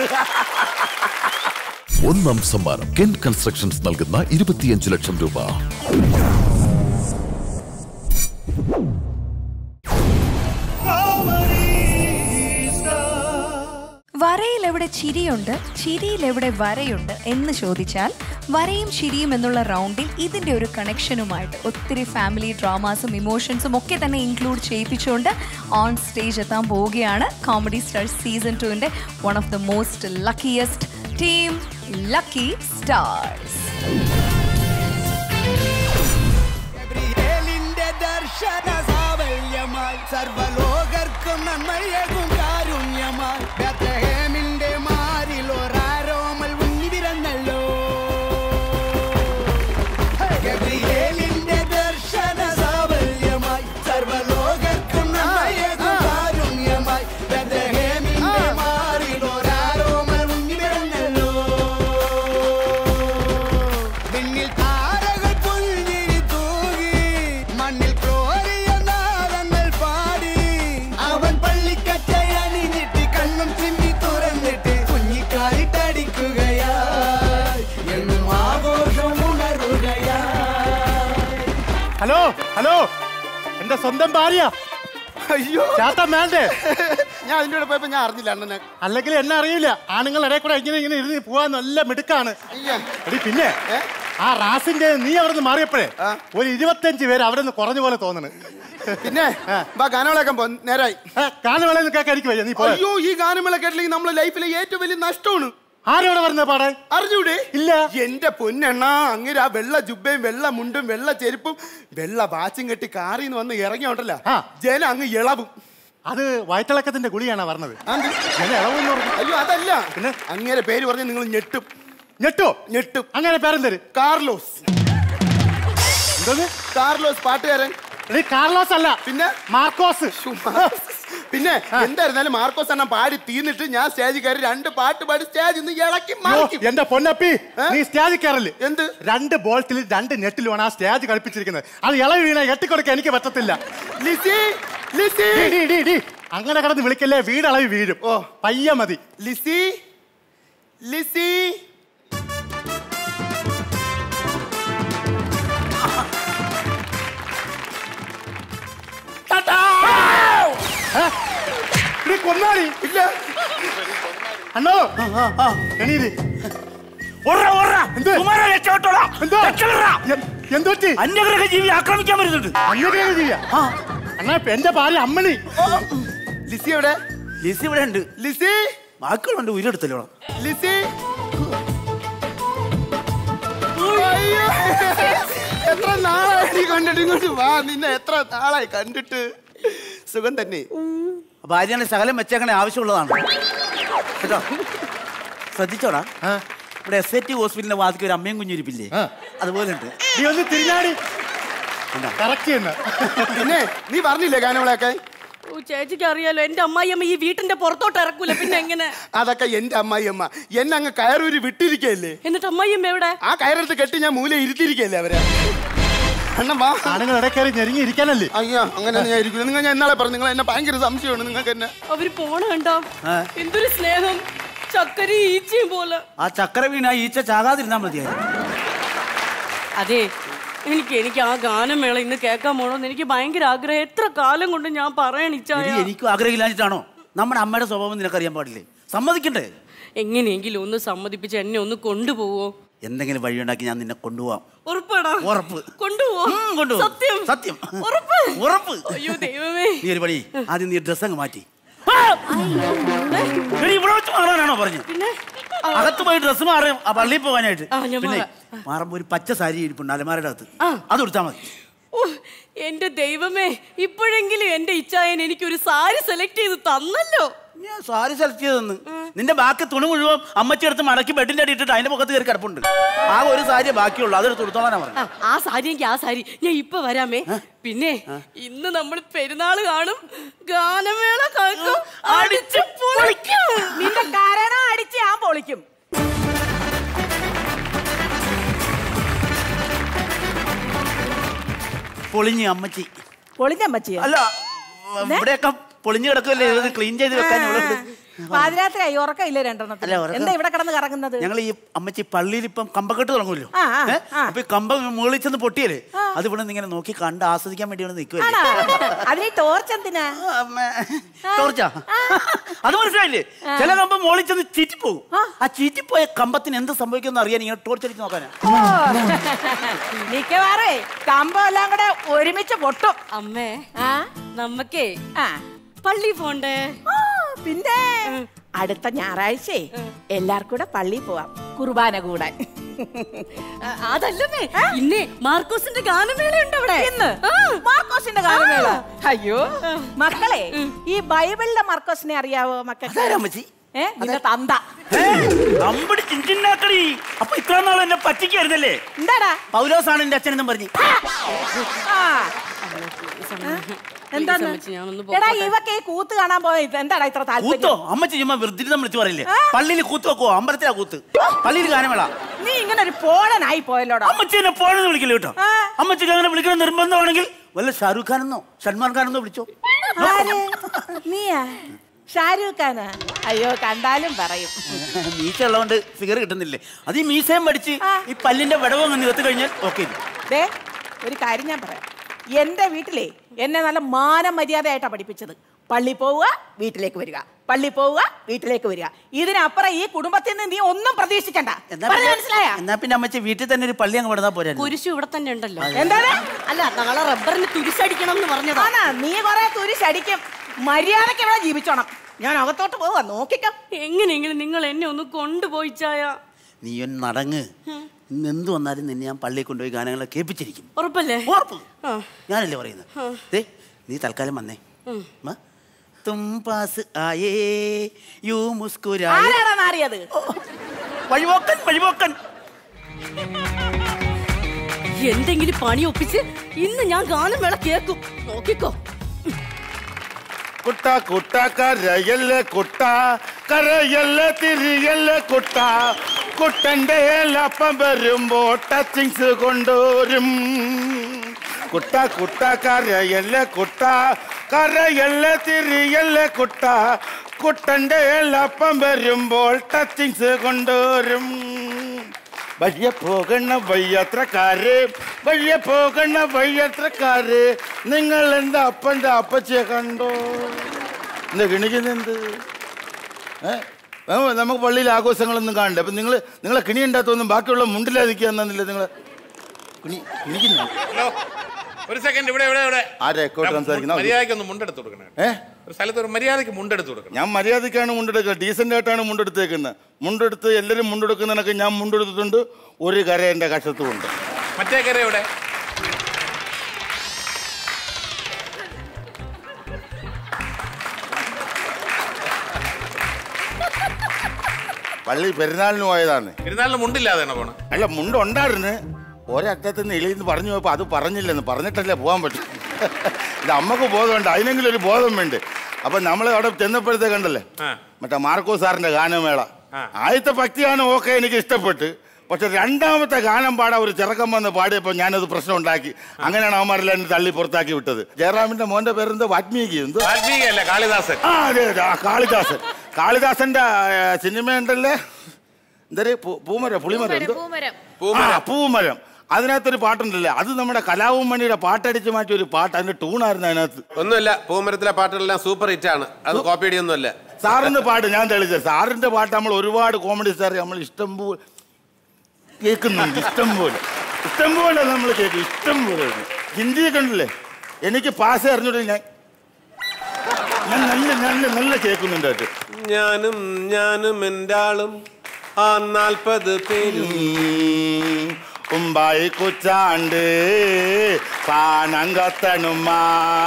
D: ഒന്നാം സമ്മാനം കെൻ കൺസ്ട്രക്ഷൻസ് നൽകുന്ന ഇരുപത്തിയഞ്ച് ലക്ഷം രൂപ
B: വരയിൽ എവിടെ ചിരിയുണ്ട് ചിരിയിൽ എവിടെ വരയുണ്ട് എന്ന് ചോദിച്ചാൽ വരയും ചിരിയും എന്നുള്ള റൗണ്ടിൽ ഇതിൻ്റെ ഒരു കണക്ഷനുമായിട്ട് ഒത്തിരി ഫാമിലി ഡ്രാമാസും ഇമോഷൻസും ഒക്കെ തന്നെ ഇൻക്ലൂഡ് ചെയ്യിപ്പിച്ചുകൊണ്ട് ഓൺ സ്റ്റേജ് എത്താൻ പോവുകയാണ് കോമഡി സ്റ്റാർ സീസൺ ടുവിൻ്റെ one of the most luckiest team lucky stars
M: ഗബ്രിയേലിന്റെ ദർശന സാവല്യമായി സർവലോകർക്കും നന്മയേകും കാരുണ്യമായി ബത്ലഹേമിന്റെ മാറിൽ ഒരാരോമൽ ഉണ്ണി പിറന്നല്ലോ ഗബ്രിയേലിന്റെ ദർശന സാവല്യമായി സർവലോകർക്കും നന്മയേകും കാരുണ്യമായി ബത്ലഹേമിന്റെ മാറിൽ ഒരാരോമൽ ഉണ്ണി പിറന്നല്ലോ വിണ്ണിൽ താരകൾ പുൽഞ്ഞിരി തൂകി മണ്ണിൽ ക്രോരിയ നാദങ്ങൾ പാടി അവൻ പള്ളിക്കച്ചയണിഞ്ഞിട്ട് കണ്ണും ചിമ്മി തുറന്നിട്ട് കുഞ്ഞിക്കാലിട്ടടിക്കുകയായി എന്നും ആഘോഷം ഉണരുകയായി
J: ഹലോ ഹലോ എന്റെ സ്വന്തം ഭാര്യ
H: അയ്യോ
J: ചാത്തം വേണ്ടേ
H: ഞാൻ അതിന്റെ കൂടെ പോയപ്പോ ഞാൻ അറിഞ്ഞില്ല അണ്ണനെ
J: അല്ലെങ്കിൽ എന്നെ അറിയില്ല ആണുങ്ങൾ ഇടയിൽ കൂടെ ഇങ്ങനെ ഇങ്ങനെ ഇരുന്ന് പോവാൻ നല്ല മിടുക്കാണ് എടി പിന്നെ ആ റാസിന്റെ നീ അവിടെ നിന്ന് മാറിയപ്പോഴേ ഒരു ഇരുപത്തഞ്ച് പേര് അവിടെ നിന്ന് കുറഞ്ഞ പോലെ തോന്നണ്
H: പിന്നെ വാ ഗാനമേളക്കാൻ പോ നേരായി
J: ഗാനമേള കേൾക്കാൻ എനിക്ക് വയ്യ നീ പോയ
H: അയ്യോ ഈ ഗാനമേള കേട്ടില്ലെങ്കിൽ നമ്മുടെ ലൈഫിലെ ഏറ്റവും വലിയ നഷ്ടമാണ്
J: ആരോടെ പറഞ്ഞ പാടാൻ
H: അറിഞ്ഞൂടെ
J: ഇല്ല
H: എന്റെ പൊന്നെണ്ണ അങ്ങനെ ആ വെള്ള ജുബയും വെള്ള മുണ്ടും വെള്ള ചെരുപ്പും വെള്ള വാച്ചും കെട്ടി കാറിൽ നിന്ന് വന്ന് ഇറങ്ങിയോണ്ടല്ല ജനം അങ്ങ് ഇളവും
J: അത് വയറ്റിളക്കത്തിന്റെ ഗുളിയാണ് പറഞ്ഞത്
H: അയ്യോ അതല്ല പിന്നെ അങ്ങനെ പേര് പറഞ്ഞ് നിങ്ങൾ ഞെട്ടും
J: ഞെട്ടോ
H: ഞെട്ടും
J: അങ്ങനെ പേരെന്തര്
H: കാർലോസ്
J: എന്തോന്ന്
H: കാർലോസ് പാട്ടുകാരൻ
J: എടീ, കാർലോസ് അല്ല
H: പിന്നെ
J: മാർക്കോസ്
H: പിന്നെ എന്തായിരുന്നാലും മാർക്കോസ് അണ്ണൻ പാടി തീർന്നിട്ട് ഞാൻ സ്റ്റേജിൽ കയറി രണ്ട് പാട്ട് പാടി സ്റ്റേജിൽ നിന്ന് ഇളക്കി മറിക്കും
J: എന്റെ പൊന്നപ്പി നീ സ്റ്റേജിൽ കയറല്
H: എന്ത്
J: രണ്ട് ബോൾട്ടിൽ രണ്ട് നെറ്റിലുമാണ് ആ സ്റ്റേജ് കളിപ്പിച്ചിരിക്കുന്നത് അത് ഇളവ് വീണ എട്ടിക്കൊടുക്കാൻ എനിക്ക് പറ്റത്തില്ല
H: ലിസി ലിസി
J: ഡീ, ഡീ, ഡീ, ഡീ. അങ്ങനെ കിടന്ന് വിളിക്കല്ലേ വീടളവ് വീഴും ഓ പയ്യ മതി
H: ലിസി ലിസി
J: നീ കൊന്നാടി
H: ഇല്ല
J: അണ്ണോ എണീര് എന്തോറ്റി
L: അന്യഗ്രഹ ജീവി ആക്രമിക്കാൻ വരുന്നുണ്ട്
J: അന്യഗ്രഹ ജീവിയാ അണ്ണാ എന്റെ ഭാര്യ അമ്മണി
H: ലിസി എവിടെ
L: ലിസി ഇവിടെ ഉണ്ട്
H: ലിസി
L: ബാക്കിയുണ്ട് ഉയരെടുത്തല്ലോ
H: ലിസി അയ്യോ. എത്ര നാളായി നീ കണ്ടിട്ട് ഇങ്ങോട്ട് വാ നിന്നെ എത്ര നാളായി കണ്ടിട്ട് സുഖം തന്നെ
L: ഭാര്യയുടെ ശകലം വെച്ചേക്കണേ ആവശ്യമുള്ളതാണ് കേട്ടോ ശ്രദ്ധിച്ചോടാ ഇവിടെ എസ് ഐ ടി ഹോസ്പിറ്റലിന്റെ വാതിക്ക് ഒരു അമ്മയും കുഞ്ഞിരിപ്പില്ലേ അതുപോലെ ഉണ്ട്
J: നീ ഒന്ന് തിരിഞ്ഞാടി കറക്റ്റ്
H: പിന്നെ നീ പറഞ്ഞില്ലേ ഗാനങ്ങളൊക്കെ
N: ഓ, ചേച്ചിക്ക് അറിയാലോ എന്റെ അമ്മായിയമ്മ ഈ വീട്ടിന്റെ പുറത്തോട്ട് ഇറക്കൂല പിന്നെ എങ്ങനെ
H: അതൊക്കെ എന്റെ അമ്മായിയമ്മ എന്നെ അങ്ങ് കയറൂരി വിട്ടിരിക്കല്ലേ
N: എന്നിട്ട് അമ്മായിയമ്മ എവിടെ
H: ആ കയറെടുത്ത് കെട്ടി ഞാൻ മൂല ഇരുത്തിയിരിക്കല്ലേ അവരെ അണ്ണൻ വാ
J: ആണുങ്ങൾ ഇടയ്ക്കേറി ഞെരുങ്ങി ഇരിക്കാനല്ലേ
H: അയ്യോ അങ്ങനെ ഞാൻ ഇരിക്കില്ല നിങ്ങൾ ഞാൻ ഇന്നാളെ പറഞ്ഞു നിങ്ങൾ എന്നെ ഭയങ്കര സംശയമാണ് നിങ്ങൾക്ക് എന്നെ
N: അവര് പോണ കണ്ടോ എന്തൊരു സ്നേഹം ചക്കര ഈച്ചയും പോലെ
L: ആ ചക്കര വീണ ഈച്ച ചാകാതിരുന്നാ മതിയായിരുന്നു
N: അതെ എനിക്ക് എനിക്ക് ആ ഗാനമേള ഇന്ന് കേൾക്കാൻ പോണോന്ന് എനിക്ക് ഭയങ്കര ആഗ്രഹം എത്ര കാലം കൊണ്ട് ഞാൻ പറയണിച്ചായ
L: എടി, എനിക്കും ആഗ്രഹമില്ലാഞ്ഞിട്ടാണോ നമ്മുടെ അമ്മയുടെ സ്വഭാവം നിനക്കറിയാൻ പാടില്ലേ സമ്മതിക്കണ്ടേ
N: എങ്ങനെയെങ്കിലും ഒന്ന് സമ്മതിപ്പിച്ച് എന്നെ ഒന്ന് കൊണ്ടുപോവോ
L: എന്തെങ്കിലും വഴിയുണ്ടാക്കി ഞാൻ നിന്നെ കൊണ്ടുപോവാം
N: ഉറപ്പാടാ
L: ഉറപ്പ്
N: കൊണ്ടുപോവോ
L: ഉം, കൊണ്ടുപോകും.
N: സത്യം
L: സത്യം
N: ഉറപ്പ്
L: ഉറപ്പ്
N: അയ്യോ ദൈവമേ
L: നീ ഒരു പണി ആദ്യം നീ ഡ്രസ് അങ്ങ് മാറ്റി എടി, ഇവിടെ വെച്ച് മാറാനാണോ പറഞ്ഞു അകത്ത് പോയി ഡ്രസ് മാറും ആ പള്ളിയിൽ പോകാനായിട്ട്
N: ആ, ഞാൻ
L: പിന്നെ മാറുമ്പോ ഒരു പച്ച സാരി ഇരിപ്പുണ്ട് അലമാരയുടെ അകത്ത് അത് കൊടുത്താൽ മതി
N: ഓ, എന്റെ ദൈവമേ ഇപ്പോഴെങ്കിലും എന്റെ ഇച്ഛായൻ എനിക്കൊരു സാരി സെലക്ട് ചെയ്ത് തന്നല്ലോ
L: ഞാൻ സാരി സെലക്ട് ചെയ്തെന്ന് നിന്റെ ബാക്കി തുണി മുഴുവൻ അമ്മച്ചി എടുത്ത് മടക്കി ബെഡിന്റെ അടി ഇട്ടിട്ട് അതിന്റെ മുഖത്ത് കയറി കിടപ്പുണ്ട് ആ ഒരു സാരിയെ ബാക്കിയുള്ളൂ അതെടുത്ത് കൊടുത്തോളാനാ പറഞ്ഞു
N: ആ, ആ സാരി എങ്കിൽ ആ സാരി ഞാൻ ഇപ്പൊ വരാമേ പിന്നെ ഇന്ന് നമ്മൾ പെരുന്നാൾ കാണും ഗാനമേള കേൾക്കും അടിച്ചു പൊളിക്കും
K: നിന്റെ കാരണം അടിച്ച് ഞാൻ പൊളിക്കും
L: പൊളിഞ്ഞ് അമ്മച്ചി
K: പൊളിഞ്ഞ അമ്മച്ചിയെ
L: അല്ല ഇവിടെയൊക്കെ പൊളിഞ്ഞു കിടക്കല്ലേ ഇത് ക്ലീൻ ചെയ്ത് വെക്കാൻ ഇവിടെ ഉണ്ട്.
K: പാതിരാത്രിയായി ഉറക്കമില്ല രണ്ടെണ്ണത്തിൽ
L: അല്ല, ഉറക്കം-
K: എന്താ ഇവിടെ കിടന്ന് കറങ്ങുന്നത്
L: ഞങ്ങൾ ഈ അമ്മച്ചി പള്ളിയിൽ ഇപ്പം കമ്പക്കെട്ട് തുടങ്ങുമല്ലോ
K: ആ, ആ,
L: ഏ?
K: ആ.
L: അപ്പൊ ഈ കമ്പം മുകളിൽ ചെന്ന് പൊട്ടിയല്ലേ അത് ഇവിടെ നിന്ന് ഇങ്ങനെ നോക്കി കണ്ട് ആസ്വദിക്കാൻ വേണ്ടി ഇവിടെ
K: ആണോ
L: നിൽക്കുവല്ലേ
K: അതിന് ടോർച്ച് എന്തിനാ
L: ടോർച്ചാ അത് മനസ്സിലായില്ലേ ചില കമ്പം മുകളിൽ ചെന്ന് ചീറ്റിപ്പോവും ആ ചീറ്റിപ്പോയ കമ്പത്തിന് എന്ത് സംഭവിക്കുമെന്ന് അറിയാൻ ഇങ്ങനെ ടോർച്ച് അടിച്ച് നോക്കാനാ
K: മിക്കവാറേ കമ്പം എല്ലാം കൂടെ ഒരുമിച്ച് പൊട്ടും
N: അമ്മേ
K: ആ
N: നമ്മക്കേ
K: ആ
N: പള്ളി പോണ്ടേ
K: ആ, പിന്നെ അടുത്ത ഞായറാഴ്ചേ എല്ലാവർക്കും കൂടെ പള്ളിയിൽ പോവാം കുർബാന കൂടാൻ
N: ആ, അതല്ലമ്മേ ഇന്നേ മാർക്കോസിന്റെ ഗാനമേള ഉണ്ട് അവിടെ
K: ഇന്ന് മാർക്കോസിന്റെ ഗാനമേള അയ്യോ മക്കളെ ഈ ബൈബിളിലെ മാർക്കോസിനെ അറിയാവോ മക്കൾക്ക്
L: അതാരാ അമ്മച്ചി
K: ഏ നിന്റെ തന്ത
L: അമ്പടി ചിഞ്ചിണ്ടാക്കടി അപ്പൊ ഇത്ര നാൾ എന്നെ പറ്റിക്കായിരുന്നല്ലേ
K: എന്താടാ
L: പൗലോസാണ് എന്റെ അച്ഛനെന്നും പറഞ്ഞു
K: ആ എന്താന്ന്
N: അമ്മച്ചി, ഞാനൊന്ന്
K: എടാ ഇവക്ക് ഈ കൂത്ത് കാണാൻ പോയത് എന്താടാ ഇത്ര
L: കൂത്തോ
K: താല്പര്യം
L: അമ്മച്ചി ചുമ്മാ വെറുതെ വിളിച്ചു പറയില്ലേ പള്ളിയിൽ കൂത്ത് വെക്കോ അമ്പലത്തിലാ കൂത്ത് പള്ളിയിൽ ഗാനമേള
K: നീ ഇങ്ങനെ ഒരു പോഴനായി പോയല്ലോടാ
L: അമ്മച്ചി എന്നെ പോണെന്ന് വിളിക്കില്ല കേട്ടോ
K: ആ.
L: അമ്മച്ചിക്ക് അങ്ങനെ വിളിക്കണം നിർബന്ധമാണെങ്കിൽ വല്ല ഷാരൂഖ് ഖാനെന്നോ സൽമാൻ ഖാനെന്നോ വിളിച്ചോ
K: ആര്? നീയാ ഷാരൂഖ് ഖാനാ അയ്യോ കണ്ടാലും പറയും
L: മീശ ഉള്ളതുകൊണ്ട് ഫിഗർ കിട്ടുന്നില്ലേ അത് ഈ മീശയും പഠിച്ച് ഈ പല്ലിന്റെ വിടവും അങ്ങ് നികത്ത് കഴിഞ്ഞാൽ ഓക്കെ
K: ദേ ഒരു കാര്യം ഞാൻ പറയാം എന്റെ വീട്ടിലെ എന്നെ നല്ല മാന മര്യാദയായിട്ടാ പഠിപ്പിച്ചത് പള്ളി പോവുക വീട്ടിലേക്ക് വരിക പള്ളി പോവുക വീട്ടിലേക്ക് വരിക ഇതിനപ്പുറം ഈ കുടുംബത്തിൽ നിന്ന് നീ ഒന്നും പ്രതീക്ഷിക്കണ്ട
L: എന്നാ
K: പറഞ്ഞത്
L: പിന്നെ-
K: മനസ്സിലായ
L: എന്നാ പിന്നെ അമ്മച്ചി വീട്ടിൽ തന്നെ ഒരു പള്ളി അങ്ങ് വിടുന്നാ പോരാ
N: കുരിശു ഇവിടെ തന്നെ ഉണ്ടല്ലോ
K: എന്താണ്
N: അല്ല നാളെ റബ്ബറിന് തുരിശടിക്കണം എന്ന് പറഞ്ഞതാ
K: ആണാ നീ കൊറേ തുരിശടിക്കും മര്യാദക്ക് ഇവിടെ ജീവിച്ചോണം ഞാൻ അകത്തോട്ട് പോവാ നോക്കിക്കോ
N: എങ്ങനെയെങ്കിലും നിങ്ങൾ എന്നെ ഒന്ന് കൊണ്ടുപോയിച്ചായ
L: നീ ഒന്ന് നടങ്ങ് ഇന്ന് എന്ത് വന്നാലും നിന്നെ ഞാൻ പള്ളിയിൽ കൊണ്ടുപോയി ഗാനങ്ങളെ കേൾപ്പിച്ചിരിക്കും
N: ഉറപ്പല്ലേ
L: ഉറപ്പ്
N: ആ.
L: ഞാനല്ലേ പറയുന്നത് ദേ നീ തൽക്കാലം വന്നേ വാ. തും പാസ് ആയേ യു മുസ്കുരായേ
K: ആരാടാ മാറിയത്
L: വഴിപോക്കൻ വഴിപോക്കൻ
N: എന്തെങ്കിലും പണി ഒപ്പിച്ച് ഇന്ന് ഞാൻ ഗാനമേള കേൾക്കും നോക്കിക്കോ
J: കുട്ട കുട്ട കരയല്ല കുട്ട കരയല്ല തിരിയല്ല കുട്ട കുട്ടന്റെ ലപ്പം വരുമ്പോ ടച്ചിങ്സ് കൊണ്ടുവരും കുട്ട കുട്ട കരയല്ല കുട്ട കരയല്ല തിരിയല്ല കുട്ട കുട്ടന്റെ ലപ്പം വരുമ്പോൾ ടച്ചിങ്സ് കൊണ്ടുവരും വഴിയെ പോകണ വയ്യാത്രക്കാര് വഴിയെ പോകണ വയ്യാത്രക്കാര് നിങ്ങൾ എന്താ അപ്പന്റെ അപ്പച്ചിയെ കണ്ടോ എന്താ കിണിക്കുന്നെന്ത് ഏ ആ, നമുക്ക് പള്ളിയിൽ ആഘോഷങ്ങളൊന്നും കാണണ്ടേ അപ്പൊ നിങ്ങൾ നിങ്ങളെ കിണി ഉണ്ടാത്തൊന്നും ബാക്കിയുള്ള മുണ്ടിലാതിക്കുക എന്നില്ല നിങ്ങൾ കിണി കിണിക്കുന്നു
I: ഹലോ ഒരു സെക്കൻഡ് ഇവിടെ ഇവിടെ ഇവിടെ
J: ആരാ എക്കോട്ട് സംസാരിക്കുന്നത്
I: മര്യാദയ്ക്ക് ഒന്ന് മുണ്ടെടുത്ത് കൊടുക്കണേ
J: ഏ
I: ഒരു സ്ഥലത്ത് ഒരു മര്യാദയ്ക്ക് മുണ്ടെടുത്ത് കൊടുക്കണം
J: ഞാൻ മര്യാദക്കാണ് മുണ്ടെടുക്കുക ഡീസൻ്റ് ആയിട്ടാണ് മുണ്ടെടുത്തേക്കുന്നത് മുണ്ടെടുത്ത് എല്ലാവരും മുണ്ടെടുക്കുന്നതിനൊക്കെ ഞാൻ മുണ്ടെടുത്തിട്ടുണ്ട് ഒരു കര എൻ്റെ കഷത്തുമുണ്ട്
I: മറ്റേ കര എവിടെ
J: പള്ളി പെരുന്നാളിന് പോയതാണ്
I: ഇരുന്നാലും മുണ്ടില്ലാതെയാണ് പോണ
J: അല്ല മുണ്ട് ഉണ്ടായിരുന്നു ഒരറ്റത്ത് നിന്ന് എളിയെന്ന് പറഞ്ഞു പോയപ്പോൾ അത് പറഞ്ഞില്ലെന്ന് പറഞ്ഞിട്ടല്ലേ പോകാൻ പറ്റും ഇത് അമ്മക്ക് ബോധമുണ്ട് അതിനെങ്കിലും ഒരു ബോധം വേണ്ട അപ്പൊ നമ്മൾ അവിടെ ചെന്നപ്പോഴത്തെ കണ്ടല്ലേ മറ്റേ മാർക്കോ സാറിന്റെ ഗാനമേള ആദ്യത്തെ ഭക്തിഗാനം ഓക്കെ എനിക്ക് ഇഷ്ടപ്പെട്ട് പക്ഷെ രണ്ടാമത്തെ ഗാനം പാടാൻ ഒരു ചെറുക്കം വന്ന് പാടിയപ്പോൾ ഞാനത് പ്രശ്നം ഉണ്ടാക്കി അങ്ങനെയാണ് അവന്മാരെല്ലാം എന്നെ തള്ളി പുറത്താക്കി വിട്ടത് ജയറാമിന്റെ മോന്റെ പേരെന്തോ വാൽമീകി എന്തോ
I: വാൽമീകിയല്ല കാളിദാസൻ
J: ആ അതെ അതെ ആ കാളിദാസൻ കാളിദാസന്റെ ആ, സിനിമ ഉണ്ടല്ലേ എന്തര് പൂ- പൂമരം പുളിമരം എന്തോ ആ, പൂമരം അതിനകത്തൊരു പാട്ടുണ്ടല്ലേ അത് നമ്മുടെ കലാവും മണിയുടെ പാട്ടടിച്ച് മാറ്റിയ ഒരു പാട്ട് അതിന്റെ ട്യൂണായിരുന്നു അതിനകത്ത്
C: ഒന്നുമില്ല പൂമരത്തിലെ പാട്ടുകളെല്ലാം സൂപ്പർ ഹിറ്റ് ആണ് അത് കോപ്പി അടിയൊന്നുമല്ല
J: സാറിന്റെ പാട്ട് ഞാൻ തെളിച്ചത് സാറിന്റെ പാട്ട് നമ്മൾ ഒരുപാട് കോമഡി സ്റ്റാർ നമ്മൾ ഇഷ്ടം പോലെ കേൾക്കുന്നുണ്ട് ഇഷ്ടം പോലെ ഇഷ്ടം പോലെ നമ്മൾ കേൾക്കും ഇഷ്ടം പോലെ ഹിന്ദി കണ്ടില്ലേ എനിക്ക് പാസ് അറിഞ്ഞോട്ട് ഞാൻ ഞാൻ നല്ല നല്ല നല്ല കേൾക്കുന്നുണ്ട് അത്
C: ഞാനും ഞാനും എൻ്റെ ആളും ആ നാൽപ്പത് പേരും
J: ഉമ്പായി കുച്ചാണ്ട് പാനം കത്തണുമാ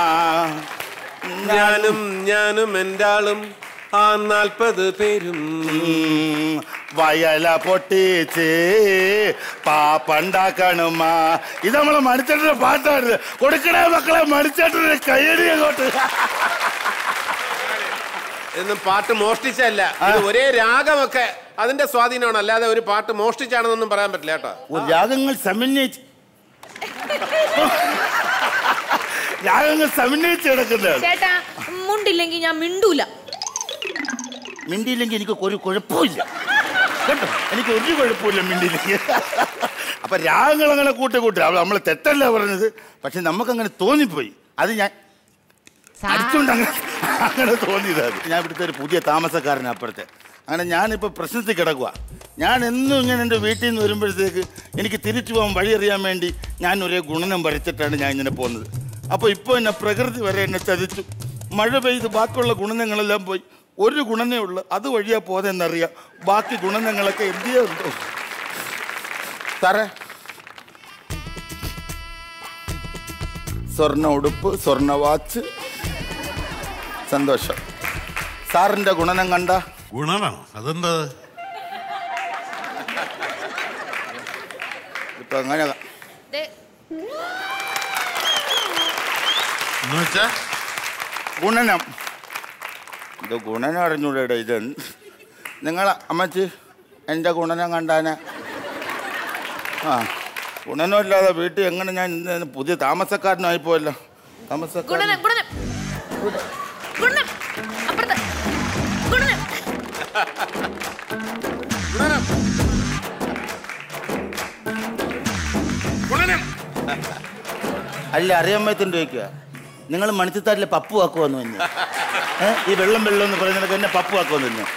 C: ഞാനും ഞാനും എൻ്റെ ആളും ആ നാൽപ്പത് പേരും
J: വയല പൊട്ടിച്ച് പാപ്പണ്ടാക്കണുമാ ഇത് നമ്മളെ മണിച്ചേട്ടന്റെ പാട്ടാണ് കൊടുക്കണേ മക്കളെ മണിച്ചേട്ടന്റെ കയ്യടി അങ്ങോട്ട്
C: ഇതൊന്നും പാട്ട് മോഷ്ടിച്ചല്ല ഇത് ഒരേ രാഗമൊക്കെ അതിന്റെ സ്വാധീനമാണ് അല്ലാതെ ഒരു പാട്ട് മോഷ്ടിച്ചാണെന്നൊന്നും പറയാൻ പറ്റില്ല കേട്ടോ
J: ഓ, രാഗങ്ങൾ സമന്വയിച്ച് രാഗങ്ങൾ സമന്വയിച്ച് കിടക്കുന്നതാണ്
E: ചേട്ടാ മുണ്ടില്ലെങ്കിൽ ഞാൻ മിണ്ടൂല
J: മിണ്ടിയില്ലെങ്കിൽ എനിക്ക് ഒരു കുഴപ്പമില്ല കേട്ടോ എനിക്ക് ഒരു കുഴപ്പമില്ല മിണ്ടിയില്ലെങ്കിൽ അപ്പൊ രാഗങ്ങൾ അങ്ങനെ കൂട്ടി കൂട്ടി അവ നമ്മൾ തെറ്റല്ല പറഞ്ഞത് പക്ഷെ നമുക്കങ്ങനെ തോന്നിപ്പോയി അത് ഞാൻ അടിച്ചുകൊണ്ട് അങ്ങനെ അങ്ങനെ തോന്നിയതാണ് ഞാൻ ഇവിടുത്തെ ഒരു പുതിയ താമസക്കാരനാണ് അപ്പുറത്തെ അങ്ങനെ ഞാനിപ്പോൾ പ്രശ്നത്തിൽ കിടക്കുക ഞാൻ എന്നും ഇങ്ങനെ എൻ്റെ വീട്ടിൽ നിന്ന് വരുമ്പോഴത്തേക്ക് എനിക്ക് തിരിച്ചു പോകാൻ വഴി അറിയാൻ വേണ്ടി ഞാൻ ഒരേ ഗുണനം വരച്ചിട്ടാണ് ഞാൻ ഇങ്ങനെ പോകുന്നത് അപ്പോൾ ഇപ്പോൾ എന്നെ പ്രകൃതി വരെ എന്നെ ചതിച്ചു മഴ പെയ്ത് ബാക്കിയുള്ള ഗുണനങ്ങളെല്ലാം പോയി ഒരു ഗുണനേ ഉള്ളൂ അത് വഴിയാ പോതെന്നറിയാം ബാക്കി ഗുണനങ്ങളൊക്കെ എന്തിയേ ഉണ്ടോ സാറേ സ്വർണ്ണ ഉടുപ്പ് സ്വർണ്ണ വാച്ച് സന്തോഷം സാറിന്റെ ഗുണനം കണ്ട
F: ഗുണനാണോ അതെന്താ
J: ഇപ്പൊ അങ്ങനെ
F: എന്ന് വെച്ചാ
J: ഗുണനം ഇത് ഗുണനം അറിഞ്ഞൂടെ ഇത് നിങ്ങൾ അമ്മച്ചി എൻ്റെ ഗുണനം കണ്ടാന ആ ഗുണനമില്ലാതെ വീട്ടിൽ എങ്ങനെ ഞാൻ ഇന്ന് പുതിയ താമസക്കാരനായി പോയല്ലോ താമസക്കാരൻ
E: ഗുണനം ഗുണനം ഗുണനം അപ്പുറത്ത് ഗുണനം
J: അല്ല അറിയാമ്മയത്തിൻ്റെ ചോദിക്കുക നിങ്ങൾ മണിച്ചിത്താരിലെ പപ്പു ആക്കുമെന്ന് പറഞ്ഞു ഏ? ഈ വെള്ളം വെള്ളം എന്ന് പറയുന്നത് എന്നെ പപ്പു ആക്കുമെന്ന് പറഞ്ഞു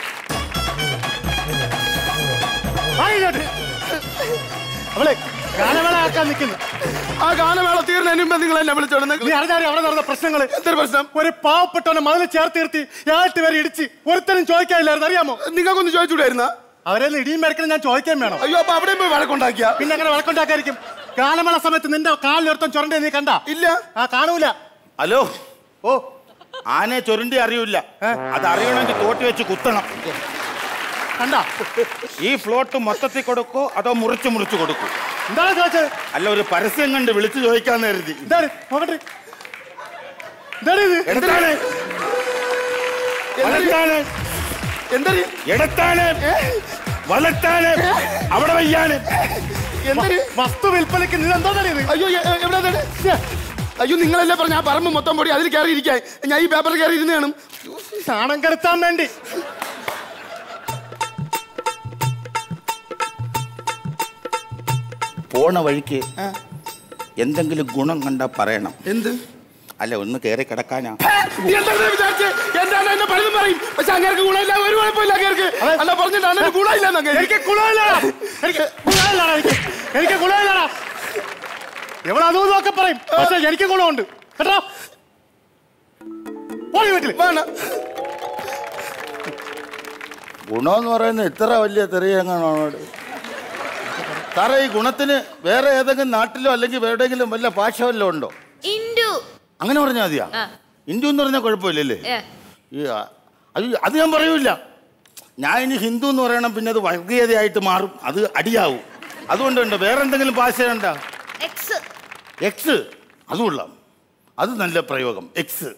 O: അവളെ ഗാനമേള ആക്കാൻ നിൽക്കുന്നു ആ ഗാനമേള തീർന്നതിന് മുമ്പ് നിങ്ങൾ എന്നെ വിളിച്ചോണ്ട് നീ അറിഞ്ഞാൽ അവിടെ നടന്ന പ്രശ്നങ്ങൾ എന്തൊരു പ്രശ്നം ഒരു പാവപ്പെട്ടവനെ മതിൽ ചേർത്ത് നിർത്തി ഏഴെട്ട് പേരെ ഇടിച്ച് ഒരുത്തരും ചോദിക്കാനില്ലായിരുന്നു അറിയാമോ നിങ്ങൾക്കൊന്ന് ചോദിച്ചുകൂടായിരുന്ന അവരെ ഇടിയും മേടിക്കണം ഞാൻ ചോദിക്കാൻ വേണം അയ്യോ അപ്പൊ അവിടെ പോയി വഴക്കുണ്ടാക്കിയ പിന്നെ അങ്ങനെ വഴക്കുണ്ടാക്കായിരിക്കും ഗാനമേള സമയത്ത് നിന്റെ കാലിലൊരുത്തം ചുരണ്ടേ നീ കണ്ട ഇല്ല ആ കാണൂല
J: ഹലോ
O: ഓ
J: ആനയെ ചുരുണ്ടി അറിയൂല അത് അറിയണമെങ്കിൽ തോട്ടി വെച്ച് കുത്തണം
O: കണ്ട
J: ഈ ഫ്ലോട്ട് മൊത്തത്തിൽ കൊടുക്കോ അതോ മുറിച്ച് മുറിച്ച് കൊടുക്കൂ
O: എന്താണ് ചോദിച്ചത്
J: അല്ല ഒരു പരസ്യം കണ്ട് വിളിച്ചു ചോദിക്കാന്ന് കരുതി
O: എന്താണ് നോക്കട്ടെ എന്താണ് ഇത്
J: എടുത്താണ് വലത്താണ്
O: എന്താണ്
J: എടുത്താണ് വലത്താണ് അവിടെ വയ്യാണ്
O: എന്തൊരു വസ്തു വിൽപ്പനയ്ക്ക് നീ എന്താ ഇത് അയ്യോ എവിടെ അയ്യോ നിങ്ങളല്ലേ പറഞ്ഞ ആ പറമ്പ് മൊത്തം പൊടി അതിൽ കയറി ഇരിക്കാൻ ഞാൻ ഈ പേപ്പറിൽ കയറി ഇരുന്നാണ് സാണം കെടുത്താൻ വേണ്ടി
J: പോണ വഴിക്ക് എന്തെങ്കിലും ഗുണം കണ്ടാ പറയണം
O: എന്ത്
J: അല്ല ഒന്ന് കയറി കിടക്കാനാ
O: നീ എന്താണ് വിചാരിച്ചേ? എന്താണ് എന്നെ പലതും പറയും പക്ഷെ അങ്ങേർക്ക് ഗുണമില്ല ഒരു കുഴപ്പമില്ല അങ്ങേർക്ക് അല്ല പറഞ്ഞിട്ടാണ് എനിക്ക് ഗുണമില്ല എനിക്ക് ഗുണമില്ലടാ എനിക്ക് ഗുണമില്ലടാ എനിക്ക് എനിക്ക് ഗുണമില്ലടാ എവിടെ അതും ഇതൊക്കെ പറയും പക്ഷെ എനിക്ക് ഗുണമുണ്ട് കേട്ടോ പോയി വീട്ടിൽ വേണ്ട
J: ഗുണമെന്ന് പറയുന്നത് ഇത്ര വലിയ തെറിയങ്ങാണോ സാറേ ഈ ഗുണത്തിന് വേറെ ഏതെങ്കിലും നാട്ടിലോ അല്ലെങ്കിൽ എവിടെയെങ്കിലും വല്ല ഭാഷ വല്ലതും ഉണ്ടോ
E: ഇൻഡു
J: അങ്ങനെ പറഞ്ഞാൽ മതിയാ
E: ആ.
J: ഹിന്ദു എന്ന് പറഞ്ഞാൽ കുഴപ്പമില്ലല്ലേ
E: ഏ.
J: ഈ ആ, അത് അത് ഞാൻ പറയൂല ഞാൻ ഇനി ഹിന്ദു എന്ന് പറയണം പിന്നെ അത് വർഗീയതയായിട്ട് മാറും അത് അടിയാവും അതുകൊണ്ടുണ്ട് വേറെ എന്തെങ്കിലും ഭാഷയുണ്ടോ
E: എക്സ്
J: എക്സ് അതുകൊള്ളാം അത് നല്ല പ്രയോഗം എക്സ്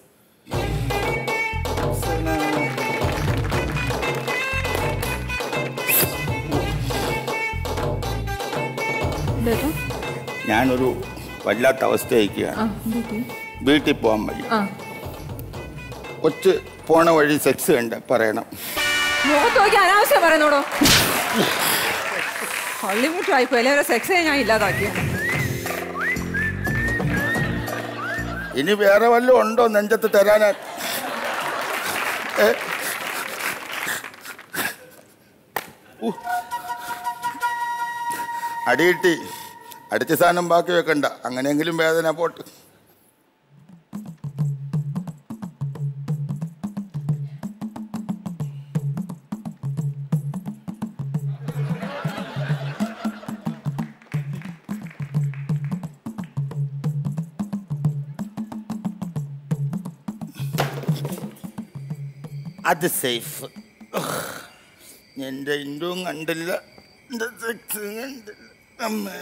J: ഞാനൊരു വല്ലാത്ത അവസ്ഥയായിരിക്കുകയാണ് വീട്ടിൽ പോകാൻ വഴി കൊച്ച് പോണ വഴി സെക്സ് കണ്ട് പറയണം
P: മുഖത്ത് നോക്കി അനാവശ്യം പറയുന്നോടോ പള്ളിമുട്ടായിപ്പോ എല്ലാവരും സെക്സ് ഞാൻ ഇല്ലാതാക്കി
J: ഇനി വേറെ വല്ലതും ഉണ്ടോ നെഞ്ചത്ത് തരാനാ ഏ? ഉ. അടിയിട്ടി അടിച്ച സാധനം ബാക്കി വെക്കണ്ട അങ്ങനെയെങ്കിലും വേദന പോട്ട് അത് സേഫ് എൻ്റെ ഇൻഡും കണ്ടില്ല എൻ്റെ സെക്സും കണ്ടില്ല അമ്മേ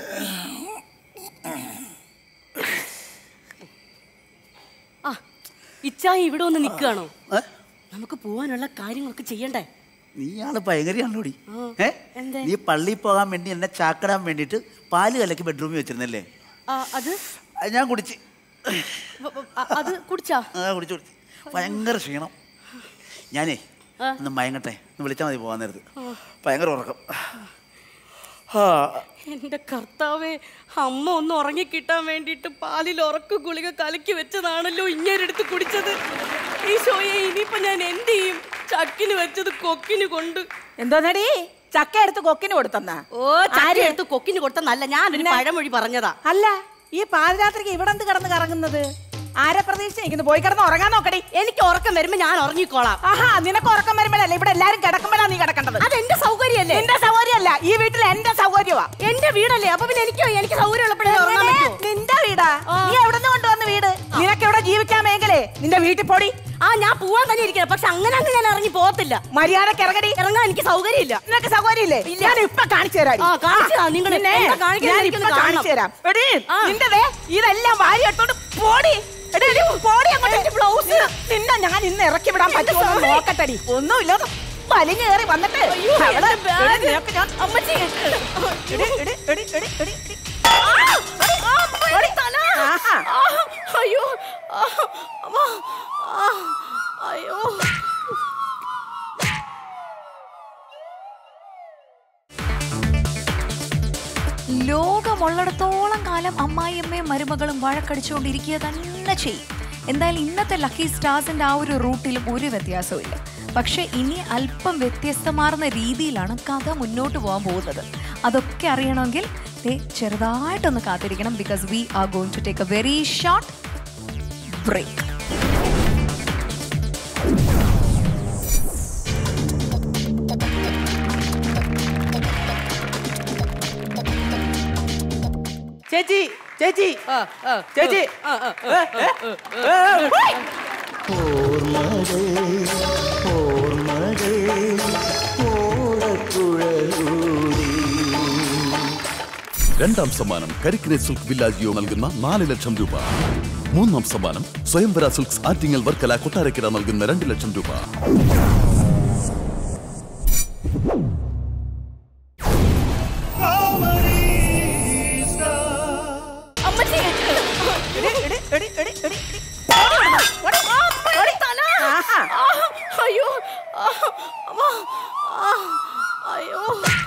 N: ആ ഇച്ചായി ഇവിടെ ഒന്ന് നിൽക്കുകയാണോ നമുക്ക് പോവാനുള്ള കാര്യങ്ങളൊക്കെ ചെയ്യണ്ടേ
L: നീയാണ് ഭയങ്കരയാണല്ലോടി ഏ
N: എന്തേ?
L: നീ പള്ളിയിൽ പോകാൻ വേണ്ടി എന്നെ ചാക്കിടാൻ വേണ്ടിയിട്ട് പാല് കലക്കി ബെഡ്റൂമിൽ വെച്ചിരുന്നല്ലേ
N: ആ, അത്
L: അത് ഞാൻ കുടിച്ച്
N: വ- വ- അ- അത് കുടിച്ചാ
L: ആ കുടിച്ചു കുടിച്ചു ഭയങ്കര ക്ഷീണം ഞാനേ ഒന്ന് മയങ്ങട്ടെ ഒന്ന് വിളിച്ചാൽ മതി പോകാൻ നേരത്ത് ഭയങ്കര ഉറക്കം ആ
N: എന്റെ കർത്താവേ അമ്മ ഒന്ന് ഉറങ്ങിക്കിട്ടാൻ വേണ്ടിയിട്ട് പാലിൽ ഉറക്ക ഗുളിക കലക്കി വെച്ചതാണല്ലോ ഇങ്ങേരെടുത്ത് കുടിച്ചത് ഈശോയെ ഇനിയിപ്പോ ഞാൻ എന്ത് ചെയ്യും ചക്കിന് വെച്ചത് കൊക്കിന് കൊണ്ട്
K: എന്തോന്നടി ചക്ക എടുത്ത് കൊക്കിന് കൊടുത്തന്നാ
N: ഓ ചക്ക എടുത്ത് കൊക്കിന് കൊടുത്തന്നല്ല ഞാൻ ഒരു പഴമൊഴി പറഞ്ഞതാ
K: അല്ല ഈ പാതിരാത്രിക്ക് ഇവിടെ എന്ത് കിടന്ന് കറങ്ങുന്നത് ആരെ പ്രതീക്ഷിച്ചിരിക്കുന്നു പോയി കിടന്ന് ഉറങ്ങാൻ നോക്കടി
N: എനിക്ക് ഉറക്കം വരുമ്പോ ഞാൻ ഉറങ്ങിക്കോളാം
K: ആഹാ നിനക്ക് ഉറക്കം വരുമ്പോഴല്ലേ ഇവിടെ എല്ലാരും കിടക്കുമ്പോഴാ നീ കിടക്കേണ്ടത്
N: അത് എന്റെ സൗകര്യമല്ലേ
K: നിന്റെ സൗകര്യമല്ല ഈ വീട്ടിൽ എന്റെ സൗകര്യമാ
N: എന്റെ വീടല്ലേ അപ്പൊ പിന്നെ എനിക്ക് എനിക്ക് സൗകര്യം ഉള്ളപ്പോഴേ ഉറങ്ങാൻ
K: എങ്ങനെ?
N: പറ്റൂ
K: നിന്റെ വീടാ നീ എവിടെ നിന്ന് കൊണ്ടുവന്ന വീട് നിനക്ക് ഇവിടെ ജീവിക്കാൻ മേഖലേ നിന്റെ വീട്ടിൽ പോടി
N: ആ ഞാൻ പോവാൻ തന്നെ ഇരിക്കണം പക്ഷെ അങ്ങനെ അങ്ങ് ഞാൻ ഇറങ്ങി പോകത്തില്ല
K: മര്യാദക്ക് ഇറങ്ങടി
N: ഇറങ്ങാൻ എനിക്ക് സൗകര്യമില്ല
K: നിനക്ക് സൗകര്യമില്ലേ ഞാൻ ഇപ്പൊ കാണിച്ചു തരാം
N: ആ, കാണിച്ചു തരാം. നിങ്ങൾ
K: നിന്നെ
N: എന്താ കാണിക്കുന്നത്
K: ഞാൻ
N: എനിക്കൊന്ന്
K: ഇപ്പൊ
N: കാണണം.
K: കാണിച്ചു തരാം എടീ നിന്റെ ദേ ഇതെല്ലാം വാരി എടുത്തോണ്ട് പോടി എടീ, എടീ, പോടി അങ്ങോട്ട് ബ്ലൗസ് നിന്നെ ഞാൻ ഇന്ന് ഇറക്കി വിടാൻ പറ്റുമോ എന്ന് നോക്കട്ടെടി ഒന്നുമില്ലാതെ വലിഞ്ഞു കയറി വന്നിട്ട് അവിടെ എടീ, നിനക്ക് ഞാൻ
N: അമ്മച്ചി
K: എടീ, എടീ, എടീ, എടീ, എടീ, എടീ. ആഹാ.
N: അയ്യോ ആ, അമ്മ ആ, അയ്യോ
B: ലോകമുള്ളിടത്തോളം കാലം അമ്മായിയമ്മയും മരുമകളും വഴക്കടിച്ചുകൊണ്ടിരിക്കുക തന്നെ ചെയ്യും എന്തായാലും ഇന്നത്തെ ലക്കി സ്റ്റാർസിന്റെ ആ ഒരു റൂട്ടിലും ഒരു വ്യത്യാസവും ഇല്ല പക്ഷെ ഇനി അല്പം വ്യത്യസ്തമാർന്ന രീതിയിലാണ് കഥ മുന്നോട്ട് പോകാൻ പോകുന്നത് അതൊക്കെ അറിയണമെങ്കിൽ ദേ ചെറുതായിട്ടൊന്ന് കാത്തിരിക്കണം because we are going to take a very short break
L: ചേച്ചി ചേച്ചി ചേച്ചി ഏ, ഏ, ഏ, ഏ,
D: രണ്ടാം സമ്മാനം കരിക്കിനെ സിൽക്ക് വില്ലാജിയോ നൽകുന്ന നാല് ലക്ഷം രൂപ മൂന്നാം സമ്മാനം സ്വയംവര സിൽക്സ് ആറ്റിങ്ങൽ വർക്കല കൊട്ടാരക്കര നൽകുന്ന രണ്ട് ലക്ഷം രൂപ
K: അമ്മച്ചി എടി, എടി, എടി, എടി, എടി, എടി. ഓടി, ഓടി. ആഹാ.
N: അയ്യോ ആ, അമ്മ ആ, അയ്യോ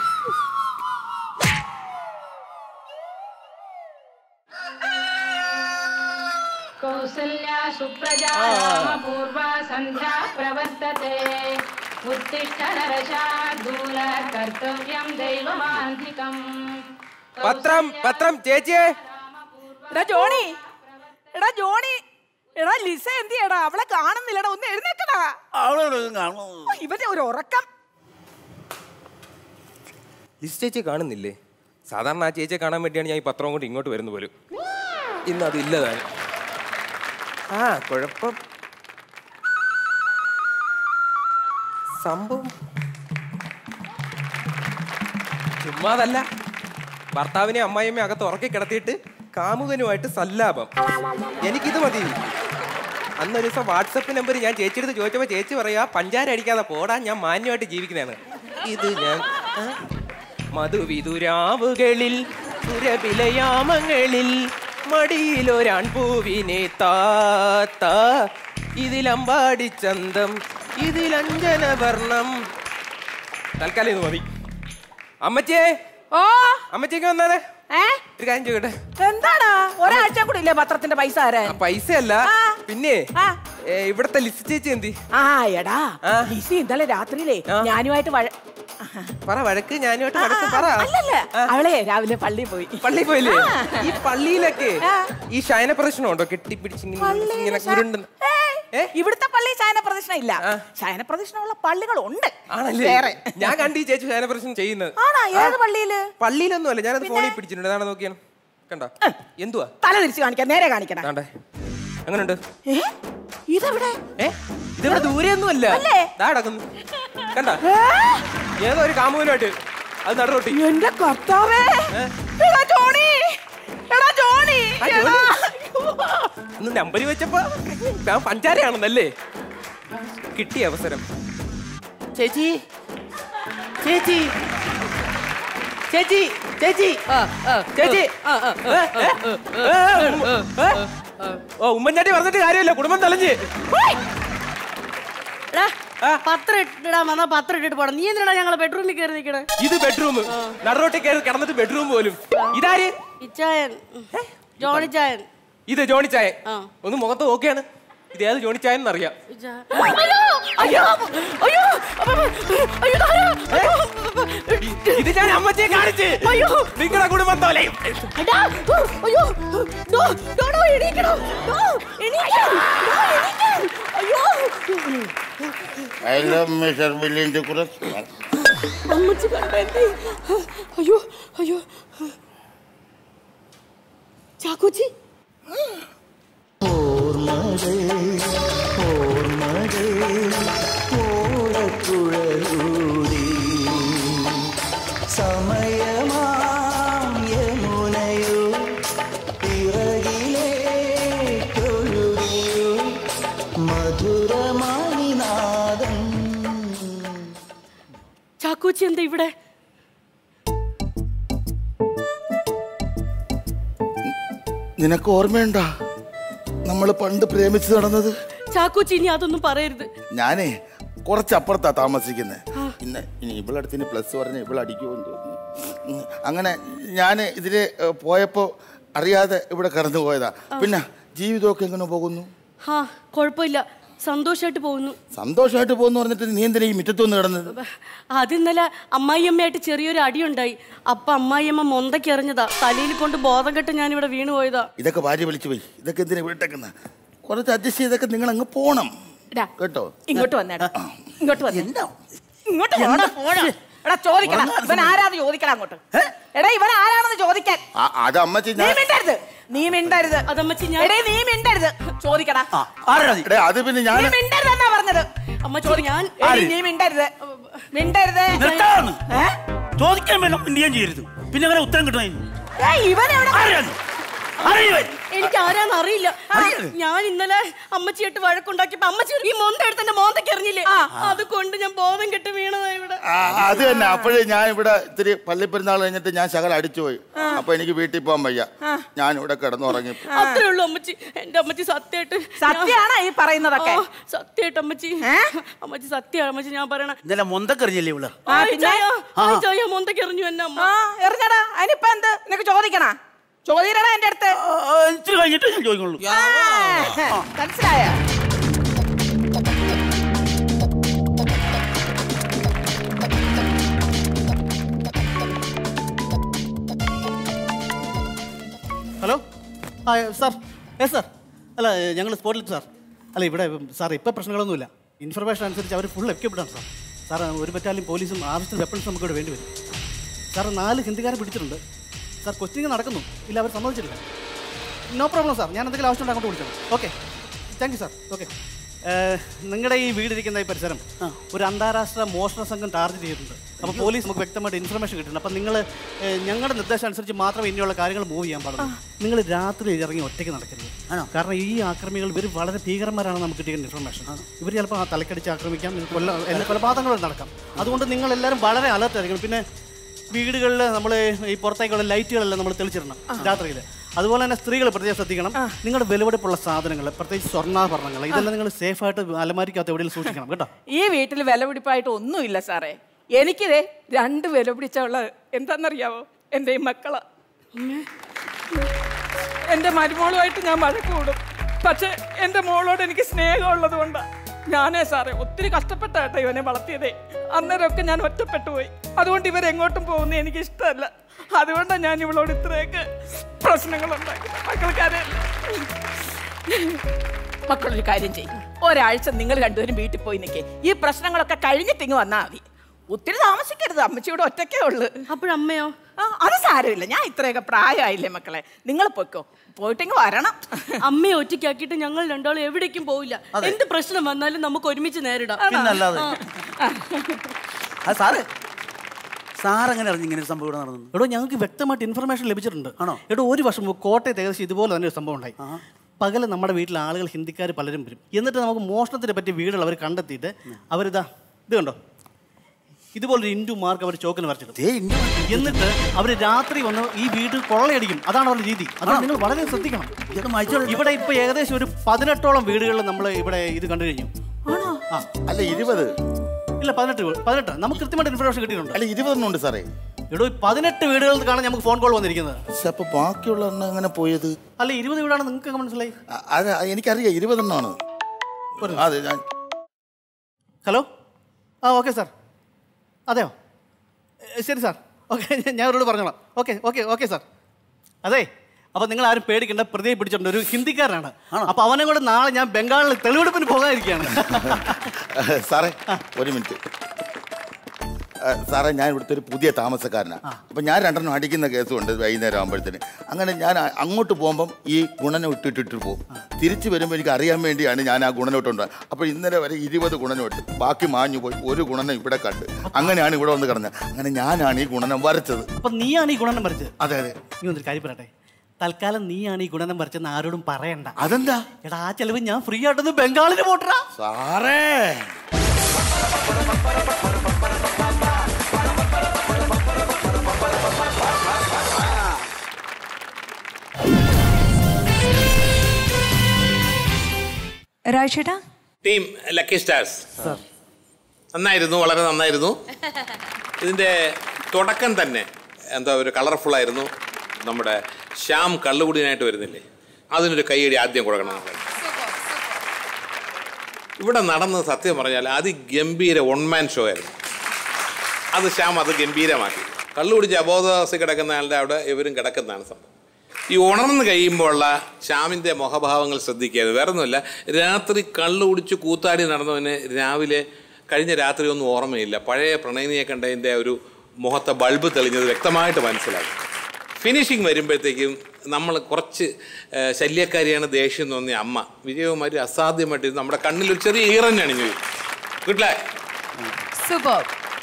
Q: कौसल्या सुप्रजा रामपूर्वा सन्ध्या प्रवर्तते उत्तिष्ठ नरशार्दूल कर्तव्यं दैवमान्धिकम्
R: പത്രം പത്രം ചേച്ചിയെ
K: എടാ ജോണി എടാ ജോണി എടാ ലിസ എന്ത് ചെയ്യടാ അവളെ കാണുന്നില്ലടാ ഒന്ന് എഴുന്നേക്കടാ
L: അവളോട് ഒന്ന് കാണുമോ
K: ഇവന്റെ ഒരു ഉറക്കം
R: ലിസ് ചേച്ചി കാണുന്നില്ലേ സാധാരണ ആ ചേച്ചിയെ കാണാൻ വേണ്ടിയാണ് ഞാൻ ഈ പത്രം കൊണ്ട് ഇങ്ങോട്ട് വരുന്ന പോലും ഇന്ന് അത് ഇല്ലതാണ് ആ കുഴപ്പം സംഭവം ചുമ്മാതല്ല ഭർത്താവിനെ അമ്മായിയമ്മ അകത്ത് ഉറക്കി കിടത്തിയിട്ട് കാമുകനുമായിട്ട് സല്ലാപം എനിക്കിത് മതി അന്നൊരു ദിവസം വാട്സപ്പ് നമ്പർ ഞാൻ ചേച്ചിയെടുത്ത് ചോദിച്ചപ്പോൾ ചേച്ചി പറയാ പഞ്ചാര അടിക്കാതെ പോടാ ഞാൻ മാന്യമായിട്ട് ജീവിക്കുന്നതാണ് ഇത് ഞാൻ ആ? മധുവിതുരാവുകളിൽ സുരപിലയാമങ്ങളിൽ മടിയിലൊരാൺപൂവിനെ താത്ത ഇതിലമ്പാടി ചന്തം ഇതിലഞ്ജന വർണ്ണം തൽക്കാലം ഇത് മതി അമ്മച്ചേ
K: ഓ
R: അമ്മച്ചേക്ക് വന്നാലേ
K: ഏ
R: ഒരു കാര്യം ചോദിക്കട്ടെ
K: എന്താണ് ഒരാഴ്ച കൂടി ഇല്ലേ പത്രത്തിന്റെ പൈസ തരാൻ
R: ആ, പൈസയല്ല പിന്നെ ഏ, ഇവിടത്തെ ലിസ്റ്റ് ചേച്ചി എന്തി
K: ആ എടാ ലിസി ഇന്നലെ രാത്രിയിലേ ഞാനുമായിട്ട് വഴ
R: പറ വഴക്ക് ഞാനുമായിട്ട് വഴക്ക് പറ
K: അല്ലല്ല അവളെ രാവിലെ പള്ളിയിൽ പോയി
R: പള്ളിയിൽ പോയില്ലേ
K: ആ.
R: ഈ പള്ളിയിലൊക്കെ ഈ ശയന പ്രശ്നം ഉണ്ടോ കെട്ടിപ്പിടിച്ച് ഇങ്ങനെ- ഇങ്ങനെ ഉരുണ്ട്
K: ഏയ്, ഇവിടുത്തെ പള്ളി ശയന പ്രദക്ഷിണ ഇല്ല ശയന പ്രദക്ഷിണമുള്ള പള്ളികൾ ഉണ്ട്
R: ആണല്ലേ
K: വേറെ
R: ഞാൻ കണ്ടു ഈ ചേച്ചി ശയന പ്രശ്നം ചെയ്യുന്നത്
K: ആണോ ഏത് പള്ളിയില്
R: പള്ളിയിലൊന്നും അല്ല ഞാനത് ഫോണിൽ പിടിച്ചിട്ടുണ്ട് അതാണ് നോക്കിയാണ് കണ്ടോ എന്തുവാ
K: തല തിരിച്ച് കാണിക്കാം നേരെ കാണിക്കണം
R: ദാണ്ടേ എങ്ങനെയുണ്ട്
K: ഏ? ഇതെവിടെ
R: ഏ ഇതിവിടെ ദൂരെയൊന്നും അല്ല
K: അല്ലേ?
R: ദാ കിടക്കുന്നു കണ്ട ഏതോ ഒരു കാമുകനുമായിട്ട് അത് നടുറോട്ടി
K: എന്റെ കർത്താവേ എടാ ജോണി എടാ ജോണി
R: ആ, ജോണി.
K: എടാ.
R: ഇന്ന് നമ്പർ വെച്ചപ്പോ ഞാൻ പഞ്ചാരയാണെന്നല്ലേ കിട്ടിയ അവസരം ചേച്ചി ചേച്ചി ചേച്ചി ചേച്ചി ചേച്ചി ഏ, ഏ, ഏ, ഉമ്മ, ഏ? ഓ ഉമ്മൻചാണ്ടി പറഞ്ഞിട്ട് കാര്യമില്ല കുടുംബം തലഞ്ഞ്
N: പത്രം ഇട്ടിടാൻ വന്നാ പത്രം ഇട്ടിട്ട് പോണം നീ എന്തിനാ ഞങ്ങളെ ബെഡ്റൂമിൽ കയറി നിൽക്കണേ
R: ഇത് ബെഡ്റൂം നടുറോട്ടിൽ കയറി കിടന്നിട്ട് ബെഡ്റൂം പോലും ഇതാര്
N: ഇച്ചായൻ ജോണി ചായൻ
R: ഇത് ജോണി ചായ ഒന്ന് മുഖത്ത് നോക്കിയാണ് ഇത് ഏത് ജോണി ചായൻ എന്നറിയാം
N: അയ്യോ അയ്യോ അയ്യോ
R: ഇത് ഞാൻ അമ്മച്ചിയെ കാണിച്ച്
N: അയ്യോ
R: നിങ്ങളുടെ കുടുംബം തോലയും
N: എടാ, ഓ, അയ്യോ ഡോ, ഡോ, ഡോ, എണീക്കണം. ഡോ, എണീക്കണം. ഡോ, എണീക്കണം. അയ്യോ
J: ഐ ലവ് മിസ്റ്റർ ബില്ലിന്റെ കുറച്ച്
N: അമ്മച്ചി കണ്ടെത്തി അയ്യോ അയ്യോ ചാക്കോച്ചി
M: സമയമാം യമുനയോ പിറകിലേക്കൊഴുകിയോ മധുരമാണിനാദം
N: ചാക്കോച്ചി എന്താ ഇവിടെ
J: നിനക്ക് ഓർമ്മയുണ്ടാ നമ്മൾ പണ്ട് പ്രേമിച്ച് നടന്നത്
N: ചാക്കോച്ചി ഇനി അതൊന്നും പറയരുത്
J: ഞാനേ കുറച്ചപ്പുറത്താ താമസിക്കുന്നത് പിന്നെ ഇനി ഇവളടുത്തിന് പ്ലസ് പറഞ്ഞ ഇവളടിക്കുമെന്ന് തോന്നുന്നു ഉം. അങ്ങനെ ഞാൻ ഇതില് ഏ, പോയപ്പോ അറിയാതെ ഇവിടെ കടന്നു പോയതാ പിന്നെ ജീവിതമൊക്കെ എങ്ങനെ പോകുന്നു
N: ഹാ കുഴപ്പമില്ല സന്തോഷമായിട്ട് പോകുന്നു
J: സന്തോഷമായിട്ട് പോകുന്നു പറഞ്ഞിട്ട് നീ എന്തിനാ ഈ മുറ്റത്തൊന്ന് കിടന്നത്
N: അത് ഇന്നലെ അമ്മായിയമ്മയായിട്ട് ചെറിയൊരു അടിയുണ്ടായി അപ്പൊ അമ്മായിയമ്മ മൊന്തയ്ക്ക് എറിഞ്ഞതാ തലയിൽ കൊണ്ട് ബോധം കെട്ട് ഞാൻ ഇവിടെ വീണു പോയതാ
J: ഇതൊക്കെ ഭാര്യ വിളിച്ചു പോയി ഇതൊക്കെ എന്തിനാ വിട്ടേക്കുന്ന കുറച്ച് അഡ്ജസ്റ്റ് ചെയ്തൊക്കെ നിങ്ങൾ അങ്ങ് പോണം
K: എടാ,
J: കേട്ടോ
K: ഇങ്ങോട്ട് വന്നേടാ ഇങ്ങോട്ട് വന്നേ ഇങ്ങോട്ട് പോടാ, പോടാ. എടാ ചോദിക്കണം ഇവൻ ആരാന്ന് ചോദിക്കണം അങ്ങോട്ട് എടാ ഇവൻ ആരാണെന്ന് ചോദിക്കാൻ
J: ആ, അത് അമ്മച്ചി
K: നീ
J: ഞാൻ
K: മിണ്ടരുത് നീ മിണ്ടരുത്
N: അതമ്മച്ചി
K: എടേ നീ മിണ്ടരുത് ചോദിക്കടാ
J: എടേ, അത് പിന്നെ ഞാൻ
K: നീ മിണ്ടരുതെന്നാ പറഞ്ഞത്
N: അമ്മച്ചി ഞാൻ
K: എടീ, നീ മിണ്ടരുത് മിണ്ടരുത്
L: നിർത്താന്ന്.
K: ഏ?
L: ചോദിക്കാൻ വേണം ഇന്ത്യയും ചെയ്യരുത് പിന്നെ അങ്ങനെ ഉത്തരം കിട്ടണേ
K: ഏയ്, ഇവൻ എവിടെ
N: എനിക്ക് ആരാന്ന് അറിയില്ല ഞാൻ ഇന്നലെ അമ്മച്ചിയായിട്ട് വഴക്കുണ്ടാക്കിയപ്പോ അമ്മച്ചി ഈ മൊന്ത എടുത്ത് എന്റെ മോന്തയ്ക്ക് എറിഞ്ഞില്ലേ അത് കൊണ്ട് ഞാൻ ബോധം കെട്ട് വീണതാ ഇവിടെ
J: ആ, അത് തന്നെ അപ്പോഴേ ഞാൻ ഇവിടെ ഇത്തിരി പള്ളിപ്പെരുന്നാൾ കഴിഞ്ഞിട്ട് ഞാൻ ശകലം അടിച്ചു പോയി അപ്പൊ എനിക്ക് വീട്ടിൽ പോകാൻ വയ്യ ഞാൻ ഇവിടെ കിടന്നുറങ്ങി
N: അത്രേ ഉള്ളൂ അമ്മച്ചി എന്റെ അമ്മച്ചി സത്യമായിട്ട്
K: സത്യാണോ ഈ പറയുന്നതൊക്കെ?
N: സത്യമായിട്ട് അമ്മച്ചി അമ്മച്ചി സത്യമാണ് അമ്മച്ചി ഞാൻ പറയണ
L: ഇന്നലെ മൊന്തക്കറിഞ്ഞല്ലേ ഇവള്
K: ആ, പിന്നെ?
N: ചായ മൊന്തയ്ക്ക് എറിഞ്ഞു എന്നെ അമ്മ
K: ആ എറിഞ്ഞടാ അതിനിപ്പോ എന്ത് നിനക്ക് ചോദിക്കണ ചോദിക്കടാ എന്റെ അടുത്ത്
L: ഇച്ചിരി കഴിഞ്ഞിട്ട് ഞാൻ ചോദിക്കുള്ളൂ
K: ആ, മനസ്സിലായ
O: ഹലോ ആ സാർ ഏ സാർ അല്ല ഞങ്ങൾ സ്പോട്ടിൽ സാർ അല്ല ഇവിടെ സാർ ഇപ്പോൾ പ്രശ്നങ്ങളൊന്നുമില്ല ഇൻഫർമേഷൻ അനുസരിച്ച് അവർ ഫുൾ എക്യുപ്ഡാണ് സാർ സാർ ഒരു ബറ്റാലിയും പോലീസും ആവശ്യത്തിന് വെപ്പൺസ് നമുക്ക് ഇവിടെ വേണ്ടി വരും സാർ നാല് ഹിന്ദിക്കാരെ പിടിച്ചിട്ടുണ്ട് സാർ കൊച്ചിങ് നടക്കുന്നു ഇല്ല അവർ സമ്മതിച്ചിട്ടില്ല നോ പ്രോബ്ലം സാർ ഞാൻ എന്തെങ്കിലും ആവശ്യമുണ്ട് അങ്ങോട്ട് വിളിച്ചോളാം okay thank you sir okay നിങ്ങളുടെ ഈ വീടിരിക്കുന്ന ഈ പരിസരം ഒരു അന്താരാഷ്ട്ര മോഷണ സംഘം ടാർഗറ്റ് ചെയ്തിട്ടുണ്ട് അപ്പോൾ പോലീസ് നമുക്ക് വ്യക്തമായിട്ട് ഇൻഫർമേഷൻ കിട്ടുന്നുണ്ട് അപ്പം നിങ്ങൾ ഞങ്ങളുടെ നിർദ്ദേശം അനുസരിച്ച് മാത്രമേ ഇനിയുള്ള കാര്യങ്ങൾ മൂവ് ചെയ്യാൻ പാടുള്ളൂ നിങ്ങൾ രാത്രി ഇറങ്ങി ഒറ്റയ്ക്ക് നടക്കരുത് കാരണം ഈ ആക്രമികൾ ഇവർ വളരെ ഭീകരന്മാരാണ് നമുക്ക് കിട്ടിയ ഇൻഫർമേഷൻ ഇവർ ചിലപ്പോൾ ആ തലക്കടിച്ച് ആക്രമിക്കാം ഇത് കൊല്ല എല്ലാ കൊലപാതകങ്ങളും നടക്കാം അതുകൊണ്ട് നിങ്ങൾ എല്ലാവരും വളരെ അലർട്ട് ആയിരിക്കണം പിന്നെ വീടുകളിൽ നമ്മൾ ഈ പുറത്തേക്കുള്ള ലൈറ്റുകളെല്ലാം നമ്മൾ തെളിച്ചിടണം രാത്രിയിൽ അതുപോലെ തന്നെ സ്ത്രീകൾ പ്രത്യേകം ശ്രദ്ധിക്കണം നിങ്ങളുടെ വിലപിടിപ്പുള്ള സാധനങ്ങൾ പ്രത്യേകിച്ച് സ്വർണ്ണാഭരണങ്ങൾ ഇതെല്ലാം നിങ്ങൾ സേഫായിട്ട് അലമാരിക്കകത്ത് എവിടെയും സൂക്ഷിക്കണം കേട്ടോ
K: ഈ വീട്ടിൽ വിലപിടിപ്പായിട്ട് ഒന്നുമില്ല സാറേ എനിക്കിതേ രണ്ട് വില പിടിച്ചുള്ള എന്താണെന്നറിയാവോ എൻ്റെ ഈ മക്കളാ എൻ്റെ മരുമോളുമായിട്ട് ഞാൻ വഴക്ക് കൂടും പക്ഷെ എൻ്റെ മോളോട് എനിക്ക് സ്നേഹമുള്ളത് കൊണ്ടാണ് ഞാനേ സാറേ ഒത്തിരി കഷ്ടപ്പെട്ടാട്ടോ ഇവനെ വളർത്തിയതേ അന്നേരമൊക്കെ ഞാൻ ഒറ്റപ്പെട്ടു പോയി അതുകൊണ്ട് ഇവരെങ്ങോട്ടും പോകുന്നത് എനിക്ക് ഇഷ്ടമല്ല അതുകൊണ്ടാണ് ഞാൻ ഇവളോട് ഇത്രയൊക്കെ പ്രശ്നങ്ങളുണ്ടാക്കി മക്കൾക്കറിയില്ല മക്കളൊരു കാര്യം ചെയ്യും ഒരാഴ്ച നിങ്ങൾ രണ്ടുപേരും വീട്ടിൽ പോയി നിൽക്കേ ഈ പ്രശ്നങ്ങളൊക്കെ കഴിഞ്ഞിട്ട് ഇങ്ങ് വന്നാൽ മതി ഒത്തിരി താമസിക്കരുത് അമ്മച്ചി ഇവിടെ ഒറ്റയ്ക്കേ ഉള്ളു
N: അപ്പോഴമ്മയോ
K: ആ അത് സാരമില്ല ഞാൻ ഇത്രയൊക്കെ പ്രായമായില്ലേ മക്കളെ നിങ്ങൾ പൊയ്ക്കോ പോയിട്ടിങ്ങ് വരണം
N: അമ്മയെ ഒറ്റയ്ക്കാക്കിയിട്ട് ഞങ്ങൾ രണ്ടാളും എവിടേക്കും പോവില്ല എന്ത് പ്രശ്നം വന്നാലും നമുക്ക് ഒരുമിച്ച് നേരിടാം
L: പിന്നല്ലാതെ.
N: ആ.
L: അത് സാറ് സാർ എങ്ങനെ അറിഞ്ഞു ഇങ്ങനെ ഒരു സംഭവം ഇവിടെ നടന്നു
O: എടോ ഞങ്ങൾക്ക് വ്യക്തമായിട്ട് ഇൻഫർമേഷൻ ലഭിച്ചിട്ടുണ്ട് ആണോ എടോ ഒരു വർഷം മുമ്പ് കോട്ടയത്ത് ഏകദേശം ഇതുപോലെ തന്നെ ഒരു സംഭവം ഉണ്ടായി പകല് നമ്മുടെ വീട്ടിൽ ആളുകൾ ഹിന്ദിക്കാർ പലരും വരും എന്നിട്ട് നമുക്ക് മോഷണത്തിനെ പറ്റിയ വീടുകൾ അവർ കണ്ടെത്തിയിട്ട് അവരിതാ ഇത് കണ്ടോ ഇതുപോലൊരു ഇൻഡു മാർക്ക് അവർ ചോക്കിന് വരച്ചിടും എന്നിട്ട് അവർ രാത്രി വന്ന് ഈ വീട് കൊള്ളയടിക്കും അതാണ് അവരുടെ രീതി അതാണ് നിങ്ങൾ വളരെ ശ്രദ്ധിക്കണം ഇവിടെ ഇപ്പൊ ഏകദേശം ഒരു പതിനെട്ടോളം വീടുകളിൽ നമ്മൾ ഇവിടെ ഇത് കണ്ടു കഴിഞ്ഞു
J: ആ, അല്ല ഇരുപത്
L: ഇല്ല പതിനെട്ട് വീ- പതിനെട്ട് നമുക്ക് കൃത്യമായിട്ട് ഇൻഫർമേഷൻ കിട്ടിയിട്ടുണ്ട്
J: അല്ല ഇരുപതെണ്ണം ഉണ്ട് സാറേ
L: എടോ ഈ പതിനെട്ട് വീടുകളിൽ കാണാൻ നമുക്ക് ഫോൺ കോൾ വന്നിരിക്കുന്നത്
J: പക്ഷെ അപ്പൊ ബാക്കിയുള്ള എണ്ണം എങ്ങനെ പോയത്
L: അല്ല ഇരുപത് വീടാണ് നിങ്ങൾക്ക് എങ്ങനെ മനസ്സിലായി
J: അ- അത് എനിക്കറിയാം ഇരുപതെണ്ണമാണ് അതെ ഞാൻ
L: ഹലോ ആ ഓക്കെ സാർ അതെയോ എ, ശരി സാർ ഓക്കെ ഞാൻ അവരോട് പറഞ്ഞോളാം ഓക്കെ ഓക്കെ ഓക്കെ സാർ അതെ അപ്പൊ നിങ്ങൾ ആരും പേടിക്കേണ്ട പ്രതിയെ പിടിച്ചിട്ടുണ്ട് ഒരു ഹിന്ദിക്കാരനാണ് അപ്പൊ അവനെ കൂടെ നാളെ ഞാൻ ബംഗാളിൽ തെളിവെടുപ്പിന് പോകാതിരിക്കുകയാണ്
J: സാറേ ഒരു മിനിറ്റ് ആ, സാറേ ഞാൻ ഇവിടുത്തെ ഒരു പുതിയ താമസക്കാരനാണ് അപ്പം ഞാൻ രണ്ടെണ്ണം അടിക്കുന്ന കേസുണ്ട് വൈകുന്നേരം ആകുമ്പോഴത്തേന് അങ്ങനെ ഞാൻ അ- അങ്ങോട്ട് പോകുമ്പം ഈ ഗുണനം ഇട്ടിട്ടിട്ട് പോകും തിരിച്ചു വരുമ്പോൾ എനിക്ക് അറിയാൻ വേണ്ടിയാണ് ഞാൻ ആ ഗുണനോട്ടുണ്ട് അപ്പോൾ ഇന്നലെ വരെ ഇരുപത് ഗുണനോട്ട് ബാക്കി മാഞ്ഞു പോയി ഒരു ഗുണനം ഇവിടെ കണ്ട് അങ്ങനെയാണ് ഇവിടെ വന്ന് കിടന്നത് അങ്ങനെ ഞാനാണ് ഈ ഗുണനം വരച്ചത്
L: അപ്പൊ നീയാണ് ഈ ഗുണനം വരച്ചത്
J: അതെ അതെ
L: നീ ഒന്നൊരു കാര്യം പറയട്ടെ തൽക്കാലം നീയാണ് ഈ ഗുണനം വരച്ചെന്ന് ആരോടും പറയണ്ട
J: അതെന്താ
L: എടാ ആ ചെലവ് ഞാൻ ഫ്രീ ആയിട്ടൊന്ന് ബംഗാളിന് പോട്ടറാ
J: സാറേ
B: രാജേട്ടാ
I: ടീം ലക്കി സ്റ്റാർസ് നന്നായിരുന്നു വളരെ നന്നായിരുന്നു ഇതിൻ്റെ തുടക്കം തന്നെ എന്താ ഒരു കളർഫുൾ ആയിരുന്നു നമ്മുടെ ശ്യാം കള്ളുകുടിയനായിട്ട് വരുന്നില്ലേ അതിനൊരു കൈയടി ആദ്യം കൊടുക്കണം നമ്മൾ ഇവിടെ നടന്നത് സത്യം പറഞ്ഞാൽ അതിഗംഭീര ഒൺമാൻ ഷോ ആയിരുന്നു അത് ശ്യാം അത് ഗംഭീരമാക്കി കള്ളുകുടിച്ച് അബോധാവസ്ഥ കിടക്കുന്ന ആളുടെ അവിടെ ഇവരും കിടക്കുന്നതാണ് സംഭവം ഈ ഉണർന്ന് കഴിയുമ്പോഴുള്ള ശ്യാമിൻ്റെ മുഖഭാവങ്ങൾ ശ്രദ്ധിക്കുക വേറെ ഒന്നുമില്ല രാത്രി കള്ളു കുടിച്ച് കൂത്താടി നടന്നവന് രാവിലെ കഴിഞ്ഞ രാത്രി ഒന്നും ഓർമ്മയില്ല പഴയ പ്രണയിനിയെ കണ്ടതിൻ്റെ ഒരു മുഖത്തെ ബൾബ് തെളിഞ്ഞത് വ്യക്തമായിട്ട് മനസ്സിലായി ഫിനിഷിങ് വരുമ്പോഴത്തേക്കും നമ്മൾ കുറച്ച് ആ, ശല്യക്കാരിയാണ് ദേഷ്യം തോന്നിയ അമ്മ വിജയകുമാരി അസാധ്യമായിട്ട് ഇരുന്ന് നമ്മുടെ കണ്ണിൽ ഒരു ചെറിയ ഈറൻ അണിഞ്ഞു കിട്ടില്ലേ
B: സൂപ്പർ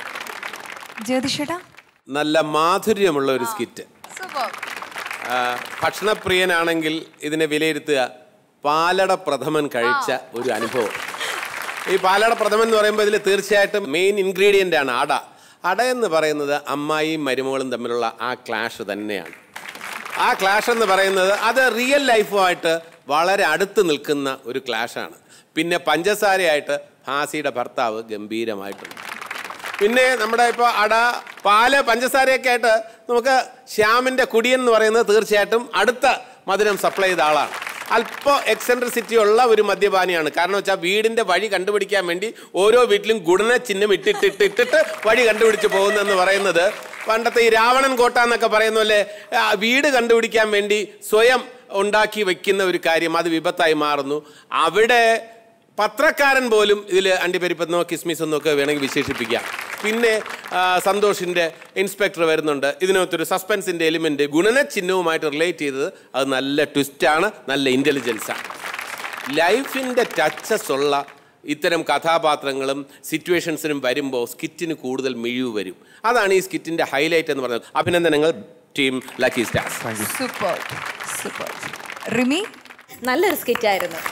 B: ജ്യോതിഷേട്ടാ
C: നല്ല മാധുര്യമുള്ള ഒരു സ്കിറ്റ്
B: സൂപ്പർ
C: ആ, ഭക്ഷണപ്രിയനാണെങ്കിൽ ഇതിനെ വിലയിരുത്തുക പാലട പ്രഥമൻ കഴിച്ച ഒരു അനുഭവം ഈ പാലട പ്രഥമൻ എന്ന് പറയുമ്പോൾ ഇതിൽ തീർച്ചയായിട്ടും മെയിൻ ഇൻഗ്രീഡിയൻ്റ് ആണ് അട അട എന്ന് പറയുന്നത് അമ്മായിയും മരുമകളും തമ്മിലുള്ള ആ ക്ലാഷ് തന്നെയാണ് ആ ക്ലാഷ് എന്ന് പറയുന്നത് അത് റിയൽ ലൈഫുമായിട്ട് വളരെ അടുത്ത് നിൽക്കുന്ന ഒരു ക്ലാഷാണ് പിന്നെ പഞ്ചസാരയായിട്ട് ഹാസിയുടെ ഭർത്താവ് ഗംഭീരമായിട്ടുണ്ട് പിന്നെ നമ്മുടെ ഇപ്പോൾ അട പാല് പഞ്ചസാരയൊക്കെ ആയിട്ട് നമുക്ക് ശ്യാമിൻ്റെ കുടിയൻ എന്ന് പറയുന്നത് തീർച്ചയായിട്ടും അടുത്ത മധുരം സപ്ലൈ ചെയ്ത ആളാണ് അല്പം എക്സെൻട്രിസിറ്റി ഉള്ള ഒരു മദ്യപാനിയാണ് കാരണം വെച്ചാൽ വീടിൻ്റെ വഴി കണ്ടുപിടിക്കാൻ വേണ്ടി ഓരോ വീട്ടിലും ഗുണന ചിഹ്നം ഇട്ടിട്ടിട്ട് ഇട്ടിട്ട് വഴി കണ്ടുപിടിച്ച് പോകുന്നെന്ന് പറയുന്നത് പണ്ടത്തെ ഈ രാവണൻ കോട്ട എന്നൊക്കെ പറയുന്ന പോലെ ആ, വീട് കണ്ടുപിടിക്കാൻ വേണ്ടി സ്വയം ഉണ്ടാക്കി വെക്കുന്ന ഒരു കാര്യം അത് വിപത്തായി മാറുന്നു അവിടെ പത്രക്കാരൻ പോലും ഇതിൽ അണ്ടിപ്പരിപ്പെന്നോ കിസ്മിസ് ഒക്കെ വേണമെങ്കിൽ വിശേഷിപ്പിക്കാം പിന്നെ ആ, സന്തോഷിൻ്റെ ഇൻസ്പെക്ടർ വരുന്നുണ്ട് ഇതിനകത്തൊരു സസ്പെൻസിൻ്റെ എലിമെൻ്റ് ഗുണന ചിഹ്നവുമായിട്ട് റിലേറ്റ് ചെയ്തത് അത് നല്ല ട്വിസ്റ്റാണ് നല്ല ഇൻ്റലിജൻസാണ് ലൈഫിൻ്റെ ടച്ചസ് ഉള്ള ഇത്തരം കഥാപാത്രങ്ങളും സിറ്റുവേഷൻസിനും വരുമ്പോൾ സ്കിറ്റിന് കൂടുതൽ മിഴിവ് വരും അതാണ് ഈ സ്കിറ്റിൻ്റെ ഹൈലൈറ്റ് എന്ന് പറയുന്നത് അഭിനന്ദനങ്ങൾ team lucky stars
B: super super Rimi
E: നല്ലൊരു സ്കിറ്റ് ആയിരുന്നു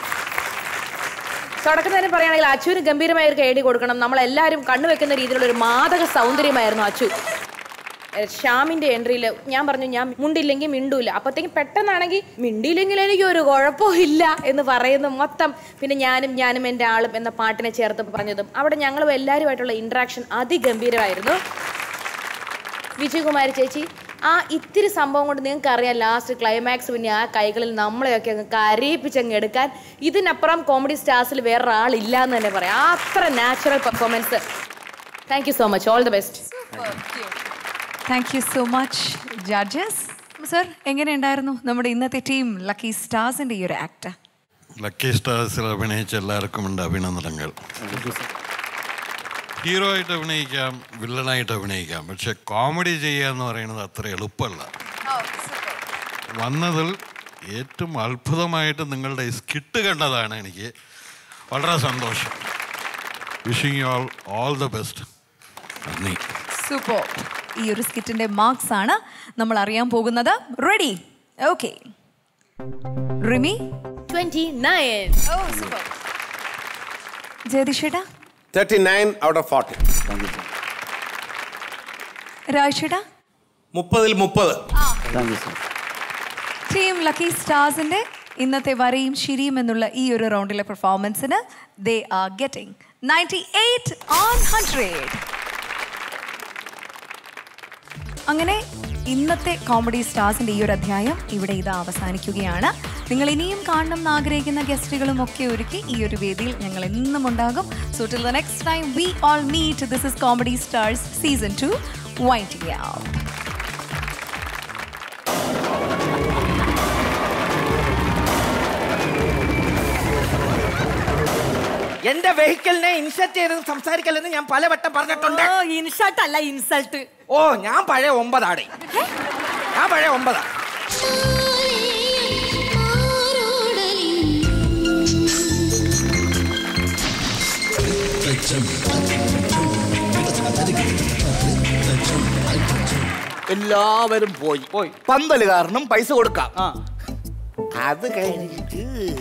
E: തുടക്കത്തിൽ തന്നെ പറയുകയാണെങ്കിൽ അച്ചുവിന് ഗംഭീരമായ ഒരു കേടി കൊടുക്കണം നമ്മളെല്ലാവരും കണ്ണുവെക്കുന്ന രീതിയിലുള്ള ഒരു മാദക സൗന്ദര്യമായിരുന്നു അച്ചു ഏഹ് ശ്യാമിന്റെ എൻട്രിയിൽ ഞാൻ പറഞ്ഞു ഞാൻ മുണ്ടില്ലെങ്കിൽ മിണ്ടൂല അപ്പത്തേക്കും പെട്ടെന്നാണെങ്കിൽ മിണ്ടിയില്ലെങ്കിൽ എനിക്ക് ഒരു കുഴപ്പവും ഇല്ല എന്ന് പറയുന്ന മൊത്തം പിന്നെ ഞാനും ഞാനും എൻ്റെ ആളും എന്ന പാട്ടിനെ ചേർത്ത് പറഞ്ഞതും അവിടെ ഞങ്ങളും എല്ലാവരുമായിട്ടുള്ള ഇൻട്രാക്ഷൻ അതിഗംഭീരമായിരുന്നു വിജയകുമാരി ചേച്ചി ആ ഇത്തിരി സംഭവം കൊണ്ട് നിങ്ങൾക്ക് അറിയാം ലാസ്റ്റ് ക്ലൈമാക്സ് പിന്നെ ആ കൈകളിൽ നമ്മളെയൊക്കെ അങ്ങ് കരയിപ്പിച്ചങ്ങ് എടുക്കാൻ ഇതിനപ്പുറം കോമഡി സ്റ്റാർസിൽ വേറൊരാളില്ല എന്ന് തന്നെ പറയാം അത്ര natural performance thank you so much all the best
B: thank you so much judges sir എങ്ങനെയുണ്ടായിരുന്നു നമ്മുടെ ഇന്നത്തെ ടീം ലക്കി സ്റ്റാർസിന്റെ ഈ ഒരു ആക്ട്
F: ലക്കി സ്റ്റാർസിൽ അഭിനയിച്ച എല്ലാവർക്കും ഉണ്ട് അഭിനന്ദനങ്ങൾ ഹീറോ ആയിട്ട് അഭിനയിക്കാം വില്ലനായിട്ട് അഭിനയിക്കാം പക്ഷെ കോമഡി ചെയ്യുക എന്ന് പറയുന്നത് അത്ര എളുപ്പമല്ല വന്നതിൽ ഏറ്റവും അത്ഭുതമായിട്ട് നിങ്ങളുടെ ഈ സ്കിട്ട് കണ്ടതാണ് എനിക്ക് വളരെ സന്തോഷം wishing you all all the best നന്ദി
B: സൂപ്പർ ഈ ഒരു സ്കിറ്റിന്റെ മാർക്സ് ആണ് നമ്മൾ അറിയാൻ പോകുന്നത് ready okay Rimi
E: twenty nine
B: ജയതിഷേട്ടാ
C: thirty nine out of forty
B: രാജേട്ടാ
I: മുപ്പതിൽ മുപ്പത്
B: ടീം ലക്കി സ്റ്റാർസിന്റെ ഇന്നത്തെ വരയും ശിരിയും എന്നുള്ള ഈ ഒരു റൗണ്ടിലെ പെർഫോമൻസിന് they are getting ninety eight on hundred അങ്ങനെ ഇന്നത്തെ കോമഡി സ്റ്റാർസിന്റെ ഈ ഒരു അധ്യായം ഇവിടെ ഇത് അവസാനിക്കുകയാണ് നിങ്ങൾ ഇനിയും കാണണം എന്ന് ആഗ്രഹിക്കുന്ന ഗസ്റ്റുകളും ഒക്കെ ഒരുക്കി ഈ ഒരു വേദിയിൽ ഞങ്ങൾ എന്നും ഉണ്ടാകും so till the next time we all meet this is comedy stars season two winding out
S: എന്റെ വെഹിക്കിളിനെ ഇൻസൾട്ട് ചെയ്ത് സംസാരിക്കല്ലെന്ന് ഞാൻ പലവട്ടം പറഞ്ഞിട്ടുണ്ട്
N: ഇൻസൾട്ട് അല്ല ഇൻസൾട്ട്
S: ഓ ഞാൻ പഴയ ഒമ്പതാടേ ഞാൻ പഴയ ഒമ്പതാ
J: എല്ലാവരും പോയി പോയി പന്തല് കാരണം പൈസ കൊടുക്കാം അത് കഴിഞ്ഞിട്ട്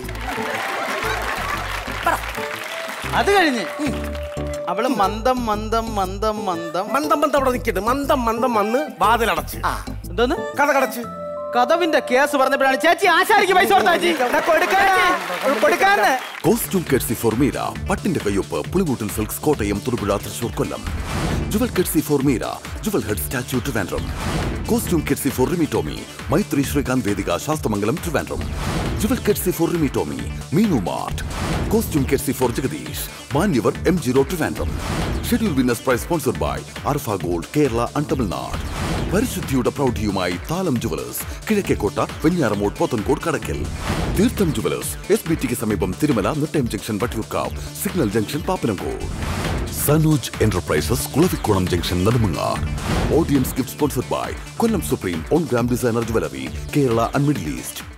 L: അത് കഴിഞ്ഞ് അവള് മന്ദം മന്ദം മന്ദം മന്ദം
S: മന്ദം മന്ദം അവിടെ നിൽക്കട്ടെ മന്ദം മന്ദം വന്ന് വാതിലടച്ച്
L: എന്തോന്ന്
S: കഥ കടച്ച്
L: കഥവിന്റെ കേസ് പറഞ്ഞപ്പോഴാണ് ചേച്ചി ആശാരിക്ക് പൈസ കൊടുത്താ ചേച്ചി കൊടുക്കാൻ കൊടുക്കാന്ന്
D: കോസ്റ്റ്യൂം കെഡ്സി ഫോർ മീര പട്ടിന്റെ കയ്യൊപ്പ് Pulimoottil silks Kottayam Thodupuzha Thrissur Kollam jewel courtesy for Meera jewel head statue Trivandrum costume courtesy for Rimi Tomy Maithri Sreekanth Vedika Sasthamangalam Trivandrum jewel courtesy for Rimi Tomy Meenu mart costume courtesy for Jagadish Manyavar M G road Trivandrum schedule winners prize sponsored by Arfa gold Kerala and Tamil Nadu പരിശുദ്ധിയുടെ പ്രൗഢിയുമായി Thalam jewellers Kizhakkekotta Venjaramoodu Pothencode Kadakkal Theertham jewellers S B ടിക്ക് സമീപം Thirumala Nettayam junction Vattiyoorkavu signal junction Pappanamcode Sanoj enterprises Kulavikonam junction Nedumangad audience gift sponsored by Kollam supreme one gram designer jewellery Kerala and middle east